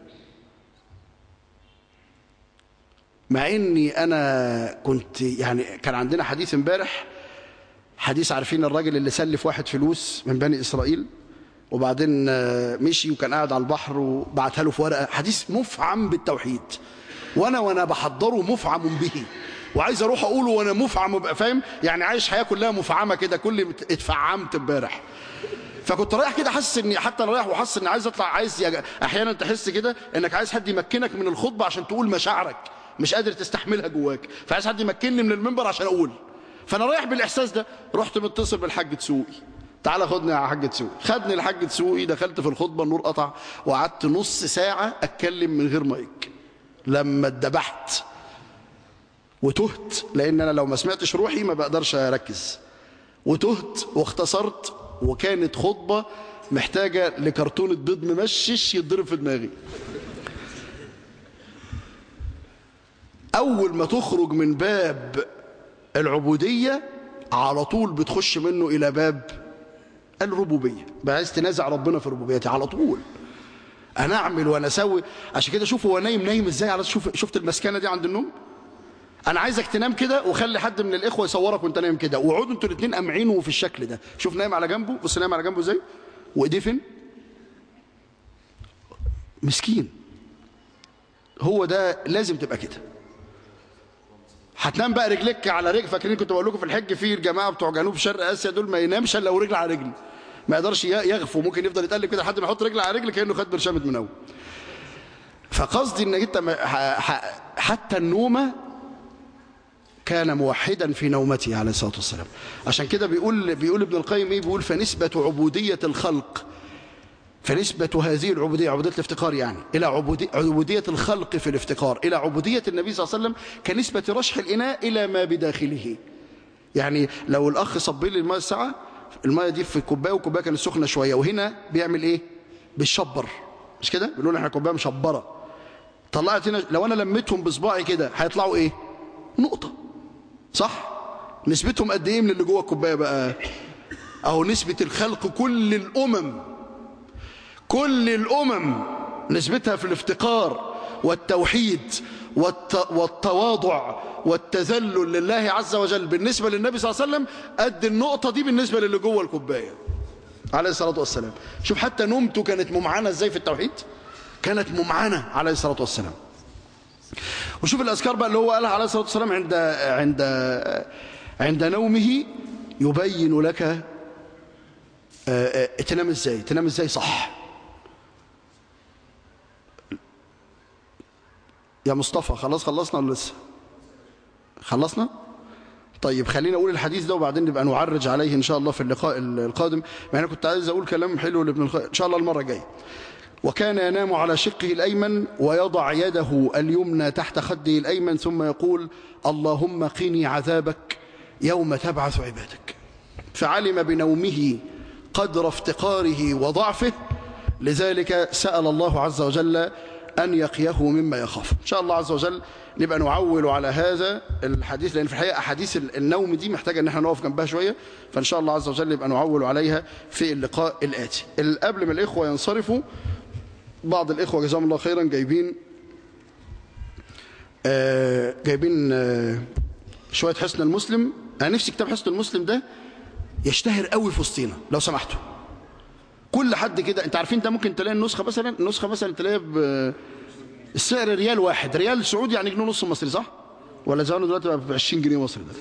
مع اني انا كنت يعني كان عندنا حديث امبارح حديث عارفين الراجل اللي سلف واحد فلوس من بني اسرائيل وبعدين مشي وكان قاعد على البحر وبعتها له في ورقه حديث مفعم بالتوحيد وانا وانا بحضره مفعم به وعايز اروح اقوله وانا مفعم وابقى فاهم يعني عايش حياه كلها مفعمه كده كل اتفعمت امبارح فكنت رايح كده حاسس اني حتى انا رايح وحاسس اني عايز اطلع عايز يج... احيانا تحس كده انك عايز حد يمكنك من الخطبه عشان تقول مشاعرك مش قادر تستحملها جواك فعايز حد يمكنني من المنبر عشان اقول فانا رايح بالاحساس ده رحت متصل بالحاج تسوقي تعالى خدني يا حاج تسوقي خدني الحاج تسوقي دخلت في الخطبه النور قطع وقعدت نص ساعه اتكلم من غير مايك لما اتدبحت وتهت لان انا لو ما سمعتش روحي ما بقدرش اركز وتهت واختصرت وكانت خطبه محتاجه لكرتونه بيض ممشش يتضرب في دماغي أول ما تخرج من باب العبودية على طول بتخش منه إلى باب الربوبية عايز تنازع ربنا في ربوبيتي على طول أنا أعمل وأنا أسوي عشان كده شوف هو نايم نايم إزاي على شوف شفت المسكنة دي عند النوم أنا عايزك تنام كده وخلي حد من الإخوة يصورك وأنت نايم كده وقعدوا أنتوا الاثنين قامعينه في الشكل ده شوف نايم على جنبه بص نايم على جنبه إزاي وإيديه فين مسكين هو ده لازم تبقى كده هتنام بقى رجلك على رجل فاكرين كنت بقول لكم في الحج في الجماعه بتوع جنوب شرق اسيا دول ما ينامش الا ورجل على رجل ما يقدرش يغفو ممكن يفضل يتقلب كده لحد ما يحط رجل على رجل كانه خد برشامه منوم فقصدي انك انت حتى النومه كان موحدا في نومته عليه الصلاه والسلام عشان كده بيقول بيقول ابن القيم ايه بيقول فنسبه عبوديه الخلق فنسبة هذه العبودية عبودية الافتقار يعني إلى عبودية, عبودية الخلق في الافتقار إلى عبودية النبي صلى الله عليه وسلم كنسبة رشح الإناء إلى ما بداخله يعني لو الأخ صب لي الماء الساعة الماء دي في كوباية وكوباية كانت سخنة شوية وهنا بيعمل إيه بيشبر مش كده بيقولوا احنا كوباية مشبرة طلعت هنا لو أنا لميتهم بصباعي كده هيطلعوا إيه نقطة صح نسبتهم قد إيه من اللي جوه الكوباية بقى أو نسبة الخلق كل الأمم كل الأمم نسبتها في الافتقار والتوحيد والت... والتواضع والتذلل لله عز وجل بالنسبة للنبي صلى الله عليه وسلم قد النقطة دي بالنسبة للي جوه الكوباية عليه الصلاة والسلام شوف حتى نومته كانت ممعنة ازاي في التوحيد كانت ممعنة عليه الصلاة والسلام وشوف الأذكار بقى اللي هو قالها عليه الصلاة والسلام عند عند عند نومه يبين لك تنام ازاي تنام ازاي صح يا مصطفى خلاص خلصنا ولا لسه خلصنا طيب خلينا اقول الحديث ده وبعدين نبقى نعرج عليه ان شاء الله في اللقاء القادم مع انا كنت عايز اقول كلام حلو لابن الخ... ان شاء الله المره الجايه وكان ينام على شقه الايمن ويضع يده اليمنى تحت خده الايمن ثم يقول اللهم قني عذابك يوم تبعث عبادك فعلم بنومه قدر افتقاره وضعفه لذلك سأل الله عز وجل أن يقيه مما يخاف إن شاء الله عز وجل نبقى نعول على هذا الحديث لأن في الحقيقة أحاديث النوم دي محتاجة أن احنا نقف جنبها شوية فإن شاء الله عز وجل نبقى نعول عليها في اللقاء الآتي قبل ما الإخوة ينصرفوا بعض الإخوة جزاهم الله خيرا جايبين آه جايبين آه شوية حسن المسلم أنا نفسي كتاب حسن المسلم ده يشتهر قوي في وسطينا لو سمحتوا كل حد كده انت عارفين انت ممكن تلاقي النسخه مثلا النسخه مثلا تلاقيها ب السعر ريال واحد ريال سعودي يعني جنيه ونص مصري صح ولا زمانه دلوقتي بقى ب 20 جنيه مصري ده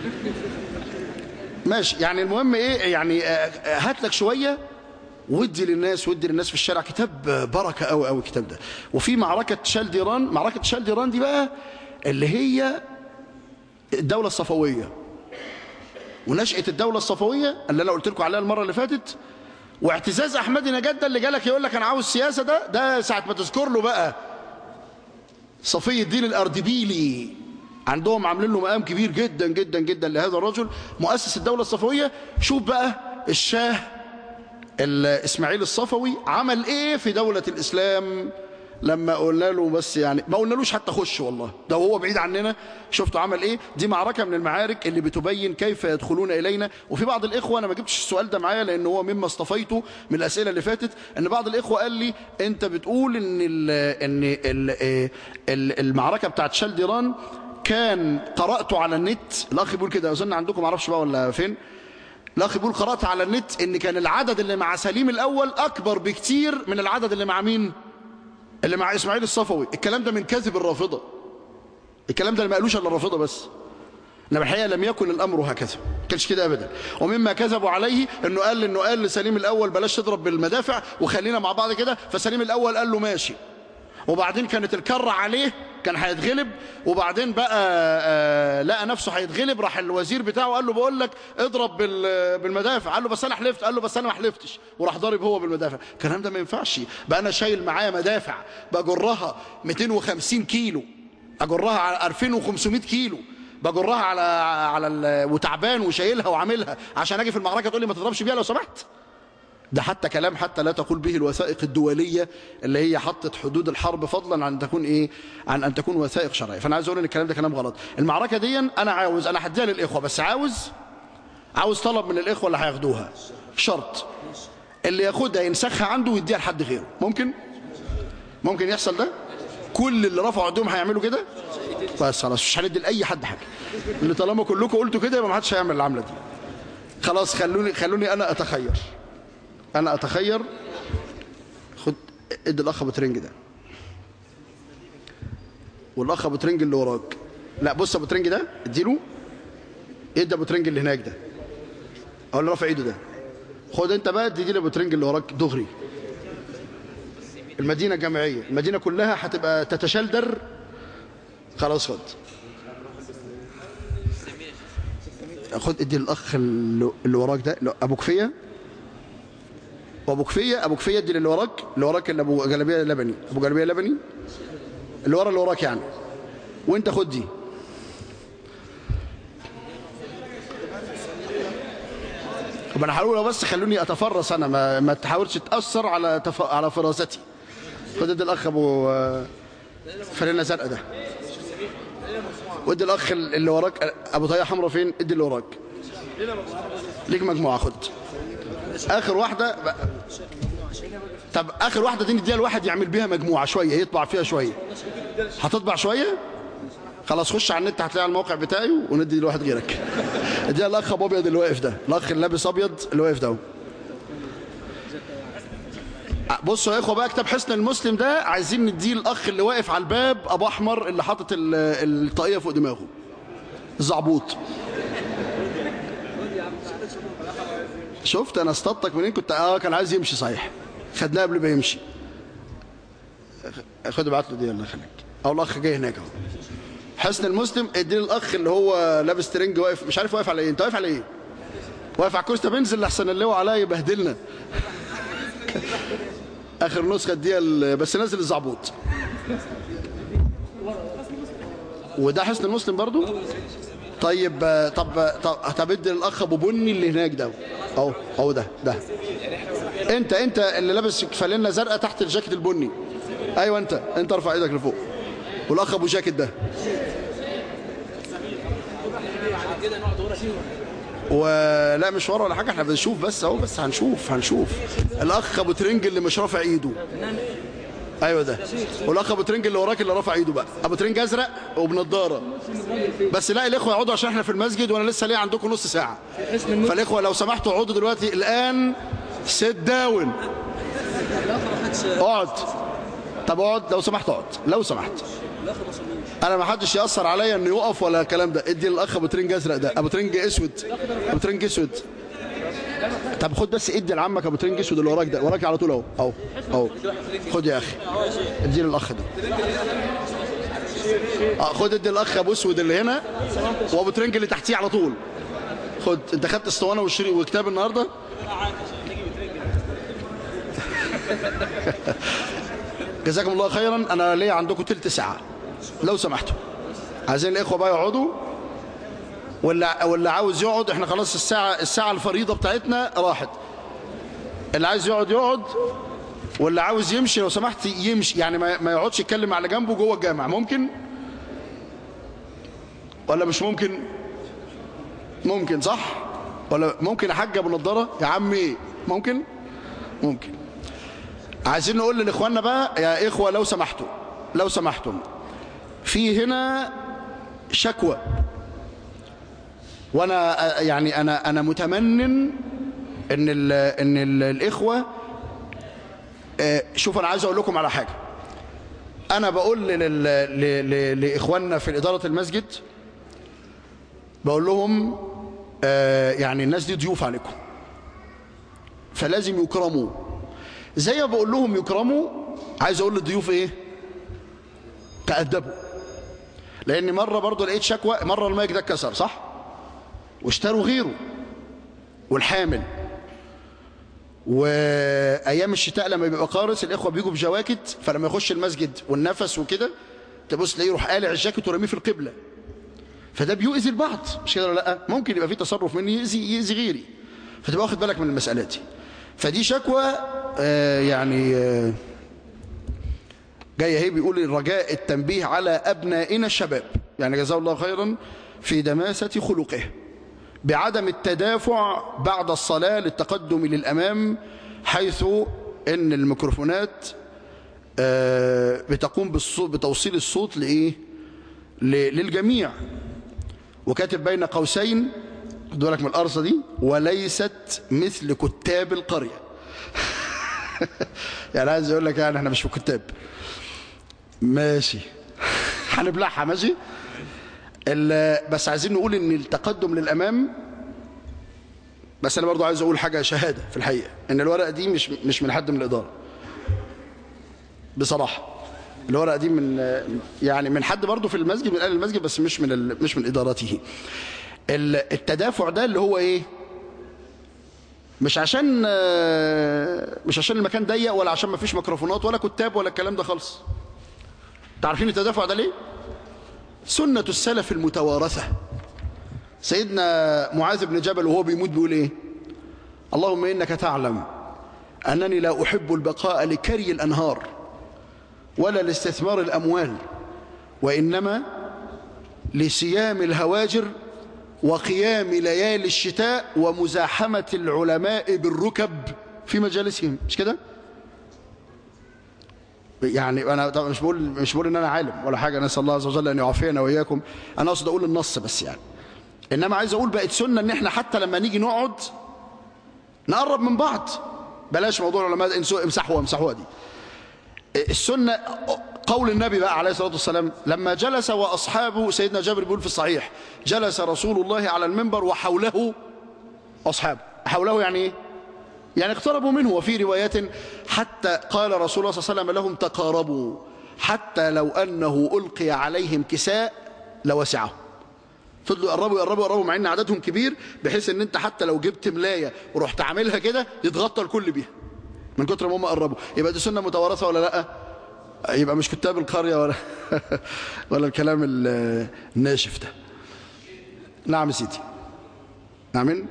ماشي يعني المهم ايه يعني هات لك شويه ودي للناس ودي للناس في الشارع كتاب بركه قوي قوي الكتاب ده وفي معركه شالديران معركه شالديران دي بقى اللي هي الدوله الصفويه ونشأة الدولة الصفوية اللي أنا قلت لكم عليها المرة اللي فاتت واعتزاز أحمدي نجاد ده اللي جالك يقول لك أنا عاوز سياسة ده ده ساعة ما تذكر له بقى صفي الدين الأردبيلي عندهم عاملين له مقام كبير جدا جدا جدا لهذا الرجل مؤسس الدولة الصفوية شوف بقى الشاه إسماعيل الصفوي عمل إيه في دولة الإسلام لما قلنا له بس يعني ما قلنالوش حتى خش والله ده وهو بعيد عننا شفتوا عمل ايه دي معركة من المعارك اللي بتبين كيف يدخلون إلينا وفي بعض الإخوة أنا ما جبتش السؤال ده معايا لأن هو مما اصطفيته من الأسئلة اللي فاتت أن بعض الإخوة قال لي أنت بتقول أن ال ان ال ال المعركة بتاعت شالديران كان قرأته على النت الأخ بيقول كده أظن عندكم معرفش بقى ولا فين الأخ بيقول قرأت على النت أن كان العدد اللي مع سليم الأول أكبر بكتير من العدد اللي مع مين اللي مع إسماعيل الصفوي الكلام ده من كذب الرافضة الكلام ده ما قالوش الا الرافضه بس انما الحقيقه لم يكن الامر هكذا ما كانش كده ابدا ومما كذبوا عليه انه قال انه قال لسليم الاول بلاش تضرب بالمدافع وخلينا مع بعض كده فسليم الاول قال له ماشي وبعدين كانت الكرة عليه كان هيتغلب وبعدين بقى آه لقى نفسه هيتغلب راح الوزير بتاعه قال له بقول لك اضرب بالمدافع قال له بس انا حلفت قال له بس انا ما حلفتش وراح ضارب هو بالمدافع الكلام ده ما ينفعش بقى انا شايل معايا مدافع بجرها 250 كيلو اجرها على 2500 كيلو بجرها على على ال... وتعبان وشايلها وعاملها عشان اجي في المعركه تقول لي ما تضربش بيها لو سمحت ده حتى كلام حتى لا تقول به الوثائق الدوليه اللي هي حطت حدود الحرب فضلا عن تكون ايه عن ان تكون وثائق شرعيه فانا عايز اقول ان الكلام ده كلام غلط المعركه دي انا عاوز انا هديها للاخوه بس عاوز عاوز طلب من الاخوه اللي هياخدوها شرط اللي ياخدها ينسخها عنده ويديها لحد غيره ممكن ممكن يحصل ده كل اللي رفعوا ايديهم هيعملوا كده بس خلاص مش هندي لاي حد حاجه اللي طالما كلكم قلتوا كده يبقى ما حدش هيعمل العمله دي خلاص خلوني خلوني انا اتخير انا اتخير خد ادي الاخ ابو ترنج ده والاخ ابو ترنج اللي وراك لا بص ابو ترنج ده اديله ادي ابو ترنج اللي هناك ده او اللي رافع ايده ده خد انت بقى تدي لي ابو ترنج اللي وراك دغري المدينة الجامعية المدينة كلها هتبقى تتشلدر خلاص خد خد ادي الاخ اللي وراك ده ابو كفيه وابو كفيه ابو كفيه ادي اللي وراك اللي وراك اللي ابو جلابيه لبني ابو جلابيه لبني اللي ورا اللي وراك يعني وانت خد دي طب انا هقول بس خلوني اتفرس انا ما, ما تحاولش تاثر على تف... على فراستي خد ادي الاخ ابو فانلة زرقاء ده وادي الاخ اللي وراك ابو طاقيه حمراء فين ادي اللي وراك ليك مجموعه خد اخر واحده طب اخر واحده دي نديها لواحد يعمل بيها مجموعه شويه يطبع فيها شويه هتطبع شويه خلاص خش على النت هتلاقي على الموقع بتاعي وندي لواحد غيرك اديها الاخ ابو ابيض اللي واقف ده الاخ اللي لابس ابيض اللي واقف ده بصوا يا اخوه بقى كتاب حسن المسلم ده عايزين نديه الاخ اللي واقف على الباب ابو احمر اللي حاطط الطاقيه فوق دماغه الزعبوط شفت انا اصطدتك منين كنت اه كان عايز يمشي صحيح خدناه قبل ما يمشي خد ابعت له دي الله يخليك او الاخ جاي هناك اهو حسن المسلم اديني الاخ اللي هو لابس ترنج واقف مش عارف واقف على ايه انت واقف على ايه واقف على الكوستا بنزل لحسن اللي هو عليا يبهدلنا اخر نسخه دي بس نازل الزعبوط وده حسن المسلم برضو طيب طب طب طب ادي الاخ ابو بني اللي هناك ده اهو اهو ده ده انت انت اللي لابس فانلة زرقاء تحت الجاكيت البني ايوه انت انت ارفع ايدك لفوق والاخ ابو جاكيت ده ولا مش ورا ولا حاجه احنا بنشوف بس اهو بس هنشوف هنشوف الاخ ابو ترنج اللي مش رافع ايده ايوه ده والاخ ابو ترنج اللي وراك اللي رافع ايده بقى ابو ترنج ازرق وبنضاره بس لا الاخوه يقعدوا عشان احنا في المسجد وانا لسه ليه عندكم نص ساعه فالاخوه لو سمحتوا اقعدوا دلوقتي الان سيت داون اقعد طب اقعد لو سمحت اقعد لو سمحت انا ما حدش ياثر عليا انه يقف ولا الكلام ده ادي للاخ ابو ترنج ازرق ده ابو ترنج اسود ابو ترنج اسود طب خد بس ادي لعمك ابو ترنج اسود اللي وراك ده وراك على طول اهو اهو اهو خد يا اخي ادي للاخ ده اه خد ادي الاخ ابو اسود اللي هنا وابو ترنج اللي تحتيه على طول خد انت خدت اسطوانه وشري وكتاب النهارده جزاكم الله خيرا انا ليا عندكم تلت ساعه لو سمحتوا عايزين الاخوه بقى يقعدوا ولا واللي عاوز يقعد احنا خلاص الساعه الساعه الفريضه بتاعتنا راحت اللي عايز يقعد يقعد واللي عاوز يمشي لو سمحت يمشي يعني ما ما يقعدش يتكلم مع اللي جنبه جوه الجامع ممكن ولا مش ممكن ممكن صح ولا ممكن يا حاج ابو نضاره يا عم ايه ممكن ممكن عايزين نقول لاخواننا بقى يا اخوه لو سمحتوا لو سمحتم في هنا شكوى وانا يعني انا انا متمنن ان ال ان ال الاخوه آه، شوف انا عايز اقول لكم على حاجه انا بقول لل- ل- ل- لاخواننا في اداره المسجد بقول لهم آه، يعني الناس دي ضيوف عليكم فلازم يكرموا زي ما بقول لهم يكرموا عايز اقول للضيوف ايه تأدبوا لان مره برضو لقيت شكوى مره المايك ده اتكسر صح واشتروا غيره والحامل وايام الشتاء لما بيبقى قارس الاخوه بيجوا بجواكت فلما يخش المسجد والنفس وكده تبص تلاقيه يروح قالع الجاكيت ورميه في القبله فده بيؤذي البعض مش كده ولا لا ممكن يبقى في تصرف مني يؤذي يؤذي غيري فتبقى واخد بالك من المسألة دي فدي شكوى آه يعني آه جاي اهي بيقول الرجاء التنبيه على ابنائنا الشباب يعني جزاه الله خيرا في دماسة خلقه بعدم التدافع بعد الصلاة للتقدم للأمام حيث ان الميكروفونات آه بتقوم بالصوت بتوصيل الصوت لإيه ل- للجميع وكاتب بين قوسين خدوا بالك من القرصه دي وليست مثل كتاب القريه يعني عايز اقول لك يعني احنا مش في كتاب ماشي هنبلعها ماشي ال- بس عايزين نقول ان التقدم للامام بس انا برضو عايز اقول حاجه شهاده في الحقيقه ان الورقه دي مش مش من حد من الاداره بصراحه الورقه دي من يعني من حد برضو في المسجد من اهل المسجد بس مش من ال- مش من ادارته ال- التدافع ده اللي هو ايه مش عشان آه، مش عشان المكان ضيق ولا عشان ما فيش ميكروفونات ولا كتاب ولا الكلام ده خالص تعرفين التدافع ده ليه سنة السلف المتوارثة سيدنا معاذ بن جبل وهو بيموت بيقول ايه اللهم انك تعلم انني لا احب البقاء لكري الانهار ولا لاستثمار الاموال وانما لصيام الهواجر وقيام ليالي الشتاء ومزاحمة العلماء بالركب في مجالسهم مش كده يعني انا طبعا مش بقول مش بقول ان انا عالم ولا حاجه نسال الله عز وجل ان يعافينا واياكم انا اقصد اقول النص بس يعني انما عايز اقول بقت سنه ان احنا حتى لما نيجي نقعد نقرب من بعض بلاش موضوع العلماء انسوا- امسحوها امسحوها دي السنة قول النبي بقى عليه الصلاة والسلام لما جلس وأصحابه سيدنا جابر بيقول في الصحيح جلس رسول الله على المنبر وحوله أصحابه حوله يعني إيه؟ يعني اقتربوا منه وفي روايات حتى قال رسول الله صلى الله عليه وسلم لهم تقاربوا حتى لو أنه ألقي عليهم كساء لوسعه فضلوا يقربوا يقربوا يقربوا مع ان عددهم كبير بحيث ان انت حتى لو جبت ملايه ورحت عاملها كده يتغطى الكل بيها من كتر ما هم قربوا يبقى دي سنه متوارثه ولا لا يبقى مش كتاب القريه ولا ولا الكلام ال- الناشف ده نعم يا سيدي نعم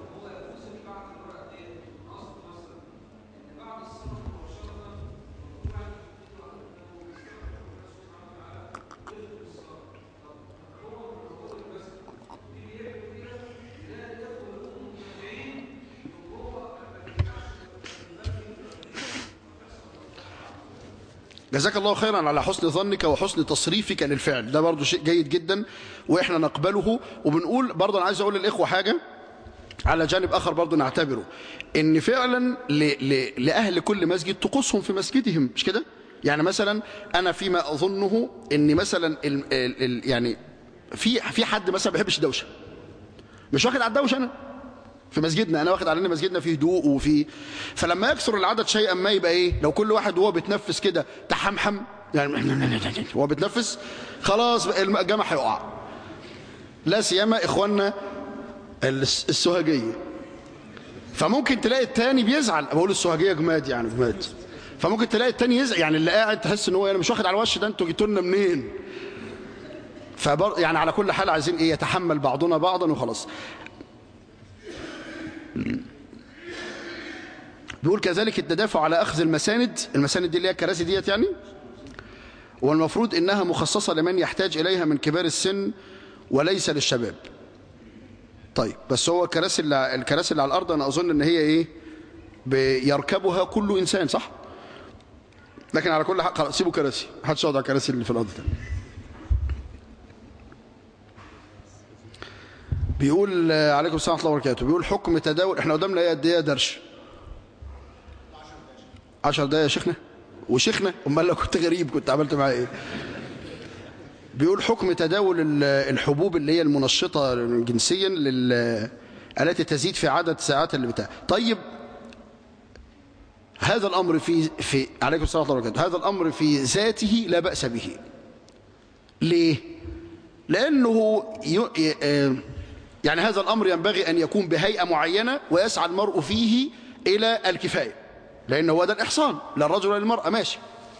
جزاك الله خيرا على حسن ظنك وحسن تصريفك للفعل ده برضو شيء جيد جدا واحنا نقبله وبنقول برضو انا عايز اقول للاخوه حاجه على جانب اخر برضو نعتبره ان فعلا ل... ل... لاهل كل مسجد طقوسهم في مسجدهم مش كده يعني مثلا انا فيما اظنه ان مثلا ال... ال... ال... يعني في في حد مثلا ما بيحبش الدوشه مش واخد على الدوشه انا في مسجدنا انا واخد على ان مسجدنا فيه هدوء وفيه فلما يكثر العدد شيئا ما يبقى ايه لو كل واحد وهو بيتنفس كده تحمحم يعني وهو بيتنفس خلاص الجامع هيقع لا سيما اخواننا الس- السوهجيه فممكن تلاقي التاني بيزعل بقول السوهجيه جماد يعني جماد فممكن تلاقي التاني يزعل يعني اللي قاعد تحس ان هو انا مش واخد على الوش ده انتوا جيتوا لنا منين فبر يعني على كل حال عايزين ايه يتحمل بعضنا بعضا وخلاص بيقول كذلك التدافع على أخذ المساند المساند دي اللي هي الكراسي ديت يعني والمفروض إنها مخصصة لمن يحتاج إليها من كبار السن وليس للشباب طيب بس هو الكراسي اللي الكراسي اللي على الأرض أنا أظن إن هي إيه بيركبها كل إنسان صح لكن على كل حال خلاص سيبوا كراسي محدش يقعد على الكراسي اللي في الأرض تاني بيقول آه، عليكم السلام ورحمة الله وبركاته بيقول حكم تداول احنا قدامنا ايه قد ايه يا درش 10 دقايق يا شيخنا وشيخنا امال لو كنت غريب كنت عملت معاه ايه بيقول حكم تداول ال- الحبوب اللي هي المنشطة جنسيا لل التي تزيد في عدد ساعات اللي بتاع طيب هذا الأمر في في عليكم السلام ورحمة الله وبركاته هذا الأمر في ذاته لا بأس به ليه لأنه ي... آه، يعني هذا الأمر ينبغي أن يكون بهيئة معينة ويسعى المرء فيه إلى الكفاية لأن هو ده الإحصان لا الرجل ولا المرأة ماشي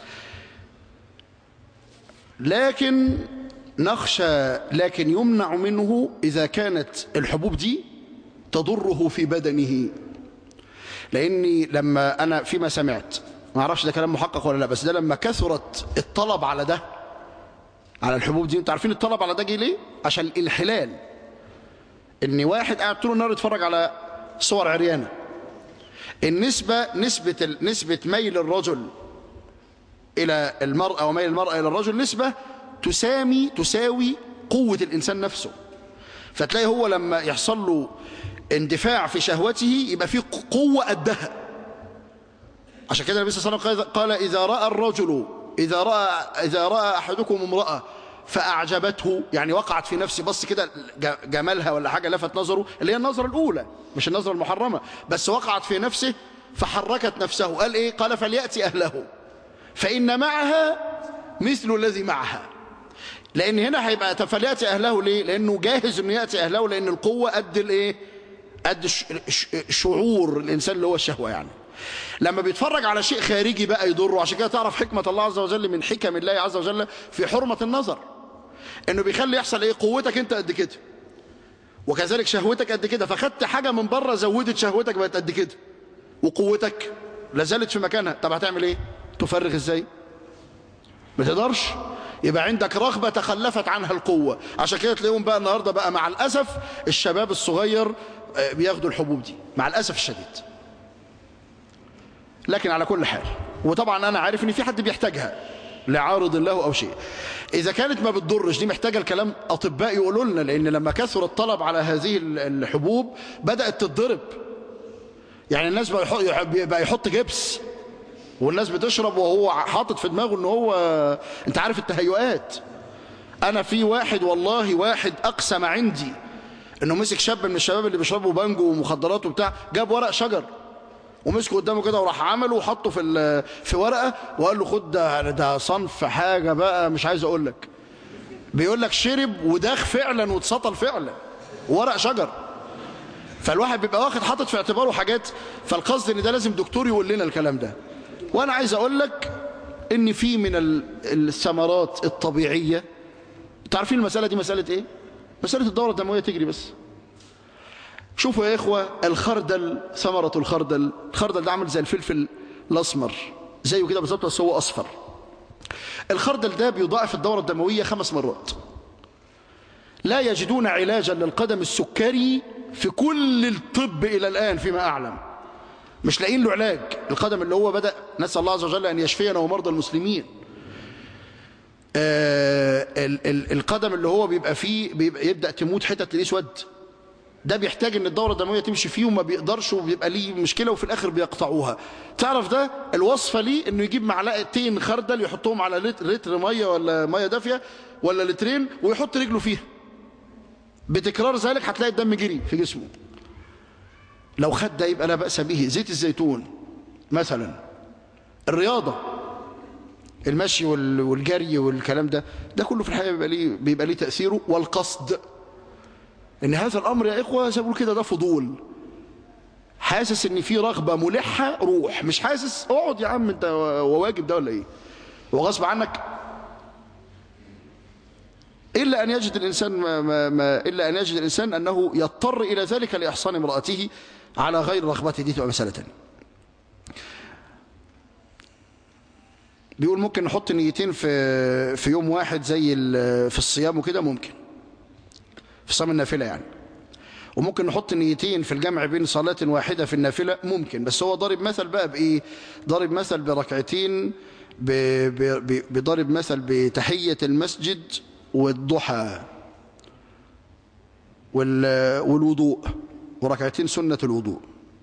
لكن نخشى لكن يمنع منه إذا كانت الحبوب دي تضره في بدنه لأني لما أنا فيما سمعت ما أعرفش ده كلام محقق ولا لا بس ده لما كثرت الطلب على ده على الحبوب دي انتوا عارفين الطلب على ده جه ليه عشان الانحلال ان واحد قاعد طول النهار يتفرج على صور عريانه النسبه نسبه ال- نسبه ميل الرجل الى المراه وميل المراه الى الرجل نسبه تسامي تساوي قوه الانسان نفسه فتلاقي هو لما يحصل له اندفاع في شهوته يبقى فيه قوه قدها عشان كده النبي صلى الله عليه وسلم قال- قال إذا رأى الرجل إذا رأى, إذا رأى أحدكم امرأة فأعجبته يعني وقعت في نفسه بص كده ج- جمالها ولا حاجة لفت نظره اللي هي النظرة الأولى مش النظرة المحرمة بس وقعت في نفسه فحركت نفسه قال إيه قال فليأتي أهله فإن معها مثل الذي معها لأن هنا هيبقى طب فليأتي أهله ليه لأنه جاهز أنه يأتي أهله لأن القوة قد الإيه قد الش- الش- شعور الإنسان اللي هو الشهوة يعني لما بيتفرج على شيء خارجي بقى يضره عشان كده تعرف حكمة الله عز وجل من حكم الله عز وجل في حرمة النظر انه بيخلي يحصل ايه قوتك انت قد كده وكذلك شهوتك قد كده فخدت حاجة من بره زودت شهوتك بقت قد كده وقوتك لازالت في مكانها طب هتعمل ايه تفرغ ازاي ما تقدرش يبقى عندك رغبة تخلفت عنها القوة عشان كده تلاقيهم بقى النهاردة بقى مع الأسف الشباب الصغير آه، بياخدوا الحبوب دي مع الأسف الشديد لكن على كل حال وطبعا أنا عارف إن في حد بيحتاجها لعارض له أو شيء إذا كانت ما بتضرش دي محتاجة الكلام أطباء يقولوا لنا لأن لما كثر الطلب على هذه الحبوب بدأت تتضرب يعني الناس بقى يحط, بقى يحط جبس والناس بتشرب وهو حاطط في دماغه ان هو انت عارف التهيؤات انا في واحد والله واحد اقسم عندي انه مسك شاب من الشباب اللي بيشربوا بانجو ومخدرات وبتاع جاب ورق شجر ومسكه قدامه كده وراح عمله وحطه في ال- في ورقه وقال له خد ده ده صنف حاجه بقى مش عايز اقول لك بيقول لك شرب وداخ فعلا واتسطل فعلا ورق شجر فالواحد بيبقى واخد حاطط في اعتباره حاجات فالقصد ان ده لازم دكتور يقول لنا الكلام ده وانا عايز اقول لك ان في من ال- الثمرات الطبيعيه تعرفين المساله دي مساله ايه مساله الدوره الدمويه تجري بس شوفوا يا إخوة الخردل ثمرة الخردل الخردل ده عامل زي الفلفل الأسمر زيه كده بالظبط بس هو أصفر الخردل ده بيضاعف الدورة الدموية خمس مرات لا يجدون علاجا للقدم السكري في كل الطب إلى الآن فيما أعلم مش لاقيين له علاج القدم اللي هو بدأ نسأل الله عز وجل أن يشفينا ومرضى المسلمين آه ال- ال- القدم اللي هو بيبقى فيه بيبقى يبدأ تموت حتت تلاقيه اسود ده بيحتاج ان الدورة الدموية تمشي فيه وما بيقدرش وبيبقى ليه مشكلة وفي الاخر بيقطعوها تعرف ده الوصفة ليه انه يجيب معلقتين خردل يحطهم على لتر, لتر مية ولا مية دافية ولا لترين ويحط رجله فيها بتكرار ذلك هتلاقي الدم جري في جسمه لو خد ده يبقى لا بأس به زيت الزيتون مثلا الرياضة المشي وال- والجري والكلام ده ده كله في الحقيقة بيبقى ليه, بيبقى ليه تأثيره والقصد ان هذا الامر يا اخوه زي ما بيقولوا كده ده فضول حاسس ان في رغبه ملحه روح مش حاسس اقعد يا عم انت وواجب ده ولا ايه وغصب عنك الا ان يجد الانسان ما ما ما الا ان يجد الانسان انه يضطر الى ذلك لاحصان امراته على غير رغبته دي تبقى مساله ثانيه بيقول ممكن نحط نيتين في في يوم واحد زي ال- في الصيام وكده ممكن في صيام النافلة يعني وممكن نحط نيتين في الجمع بين صلاة واحدة في النافلة ممكن بس هو ضارب مثل بقى بإيه ضارب مثل بركعتين ب- ب- ب- بضارب مثل بتحية المسجد والضحى وال- والوضوء وركعتين سنة الوضوء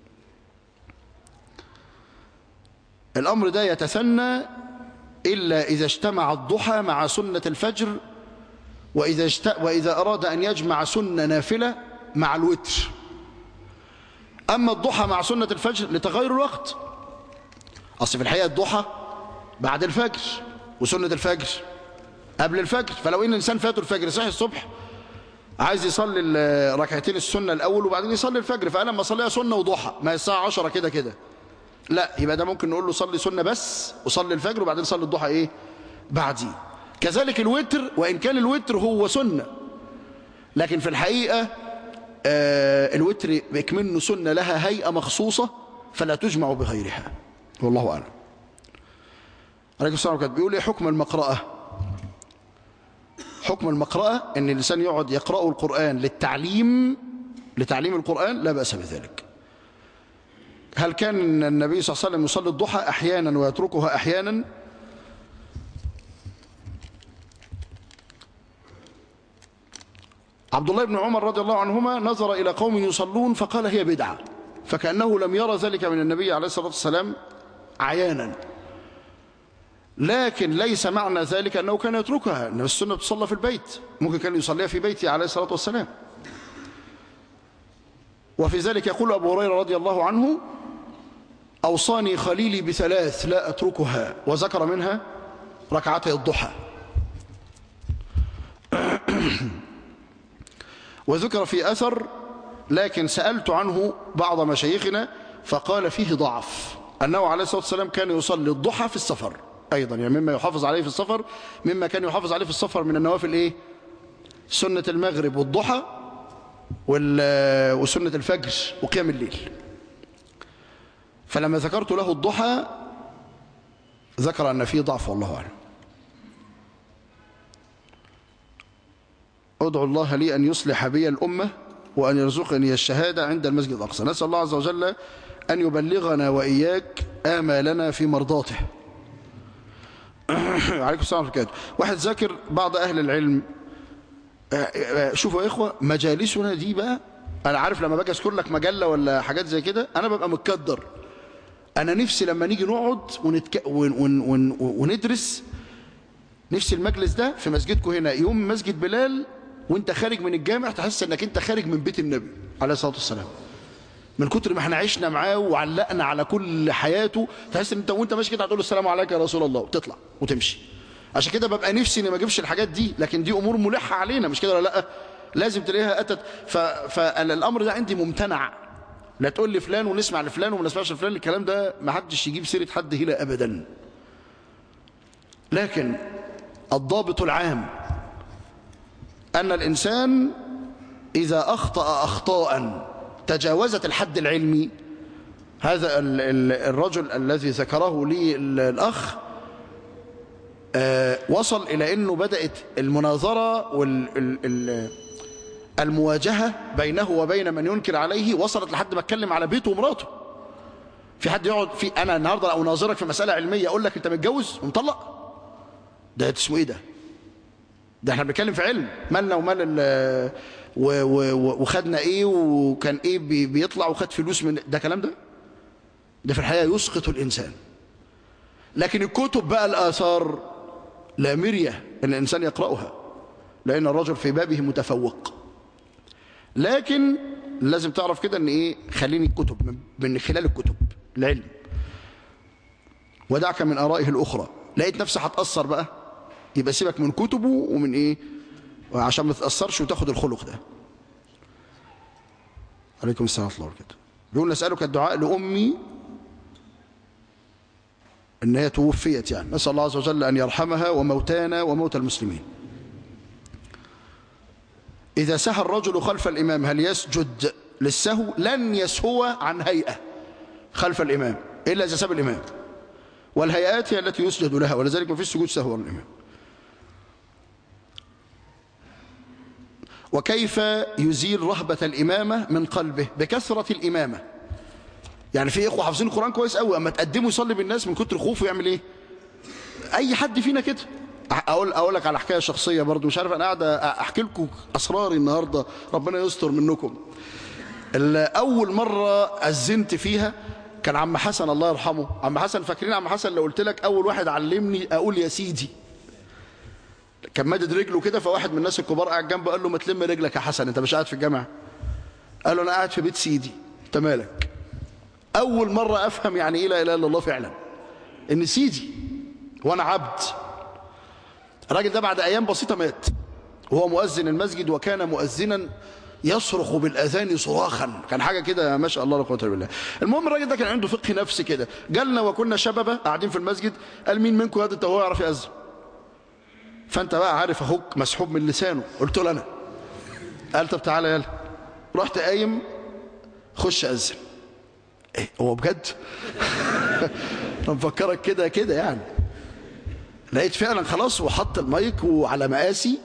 الأمر ده يتثنى إلا إذا اجتمع الضحى مع سنة الفجر وإذا, اجت... وإذا أراد أن يجمع سنة نافلة مع الوتر أما الضحى مع سنة الفجر لتغير الوقت أصل في الحقيقة الضحى بعد الفجر وسنة الفجر قبل الفجر فلو إن الإنسان فاته الفجر صحي الصبح عايز يصلي ال- ركعتين السنة الأول وبعدين يصلي الفجر فأنا لما أصليها سنة وضحى ما هي الساعة 10 كده كده لا يبقى ده ممكن نقول له صلي سنة بس وصلي الفجر وبعدين صلي الضحى إيه بعدي كذلك الوتر وإن كان الوتر هو سنة لكن في الحقيقة آه الوتر منه سنة لها هيئة مخصوصة فلا تجمع بغيرها والله أعلم عليكم السلام عليكم بيقول ايه حكم المقرأة حكم المقرأة ان الإنسان يقعد يقرأ القرآن للتعليم لتعليم القرآن لا بأس بذلك هل كان النبي صلى الله عليه وسلم يصلي الضحى أحيانا ويتركها أحيانا عبد الله بن عمر رضي الله عنهما نظر إلى قوم يصلون فقال هي بدعة فكأنه لم يرى ذلك من النبي عليه الصلاة والسلام عيانا لكن ليس معنى ذلك أنه كان يتركها أن السنة تصلى في البيت ممكن كان يصليها في بيته عليه الصلاة والسلام وفي ذلك يقول أبو هريرة رضي الله عنه أوصاني خليلي بثلاث لا أتركها وذكر منها ركعتي الضحى وذكر في أثر لكن سألت عنه بعض مشايخنا فقال فيه ضعف أنه عليه الصلاة والسلام كان يصلي الضحى في السفر أيضا يعني مما يحافظ عليه في السفر مما كان يحافظ عليه في السفر من النوافل إيه سنة المغرب والضحى وال- وسنة الفجر وقيام الليل فلما ذكرت له الضحى ذكر أن فيه ضعف والله أعلم أدعو الله لي أن يصلح بي الأمة وأن يرزقني الشهادة عند المسجد الأقصى نسأل الله عز وجل أن يبلغنا وإياك آمالنا في مرضاته عليكم السلام ورحمة الله واحد ذاكر بعض أهل العلم آه، آه، شوفوا يا إخوة مجالسنا دي بقى أنا عارف لما باجي أذكر لك مجلة ولا حاجات زي كده أنا ببقى متكدر أنا نفسي لما نيجي نقعد ونتك... ون... ون... ون... وندرس نفسي المجلس ده في مسجدكم هنا يوم مسجد بلال وانت خارج من الجامع تحس انك انت خارج من بيت النبي عليه الصلاه والسلام من كتر ما احنا عشنا معاه وعلقنا على كل حياته تحس ان انت وانت ماشي كده هتقول له السلام عليك يا رسول الله وتطلع وتمشي عشان كده ببقى نفسي اني ما اجيبش الحاجات دي لكن دي امور ملحه علينا مش كده ولا لا لازم تلاقيها اتت ف... فالامر ده عندي ممتنع لا تقول لي فلان ونسمع لفلان وما نسمعش لفلان الكلام ده ما حدش يجيب سيره حد هنا ابدا لكن الضابط العام أن الإنسان إذا أخطأ أخطاء تجاوزت الحد العلمي هذا ال- ال- الرجل الذي ذكره لي ال- الأخ آه، وصل إلى أنه بدأت المناظرة والمواجهة بينه وبين من ينكر عليه وصلت لحد ما اتكلم على بيته ومراته في حد يقعد في أنا النهاردة لو ناظرك في مسألة علمية أقول لك أنت متجوز ومطلق ده اسمه إيه ده ده احنا بنتكلم في علم مالنا ومال ال و- و- و- وخدنا ايه وكان ايه بي- بيطلع وخد فلوس من ده كلام ده ده في الحقيقة يسقط الإنسان لكن الكتب بقى الآثار لا مرية أن الإنسان يقرأها لأن الرجل في بابه متفوق لكن لازم تعرف كده أن إيه خليني الكتب من- من خلال الكتب العلم ودعك من آرائه الأخرى لقيت نفسي هتأثر بقى يبقى سيبك من كتبه ومن إيه عشان ما تتأثرش وتاخد الخلق ده عليكم السلام ورحمة الله وبركاته بيقول نسألك الدعاء لأمي ان هي توفيت يعني نسأل الله عز وجل أن يرحمها وموتانا وموت المسلمين إذا سهى الرجل خلف الإمام هل يسجد للسهو لن يسهو عن هيئة خلف الإمام إلا إذا ساب الإمام والهيئات هي التي يسجد لها ولذلك ما فيش سجود سهو للإمام وكيف يزيل رهبة الإمامة من قلبه بكثرة الإمامة يعني في إخوة حافظين القرآن كويس قوي أما تقدموا يصلي بالناس من كتر خوفه يعمل إيه أي حد فينا كده أقول, أقول لك على حكاية شخصية برضو مش عارف أنا قاعد أحكي لكم أسراري النهاردة ربنا يستر منكم أول مرة أذنت فيها كان عم حسن الله يرحمه عم حسن فاكرين عم حسن لو قلت لك أول واحد علمني أقول يا سيدي كان مادد رجله كده فواحد من الناس الكبار قاعد جنبه قال له ما تلم رجلك يا حسن انت مش قاعد في الجامعه قال له انا قاعد في بيت سيدي انت مالك اول مره افهم يعني ايه لا اله الا الله فعلا ان سيدي وانا عبد الراجل ده بعد ايام بسيطه مات وهو مؤذن المسجد وكان مؤذنا يصرخ بالاذان صراخا كان حاجه كده ما شاء الله لا قوه الا بالله المهم الراجل ده كان عنده فقه نفسي كده جالنا وكنا شبابه قاعدين في المسجد قال مين منكم يد هو يعرف يأذن فانت بقى عارف اهوك مسحوب من لسانه قلت له انا قال طب تعالى يلا رحت قايم خش اذن ايه هو بجد انا مفكرك كده كده يعني لقيت فعلا خلاص وحط المايك وعلى مقاسي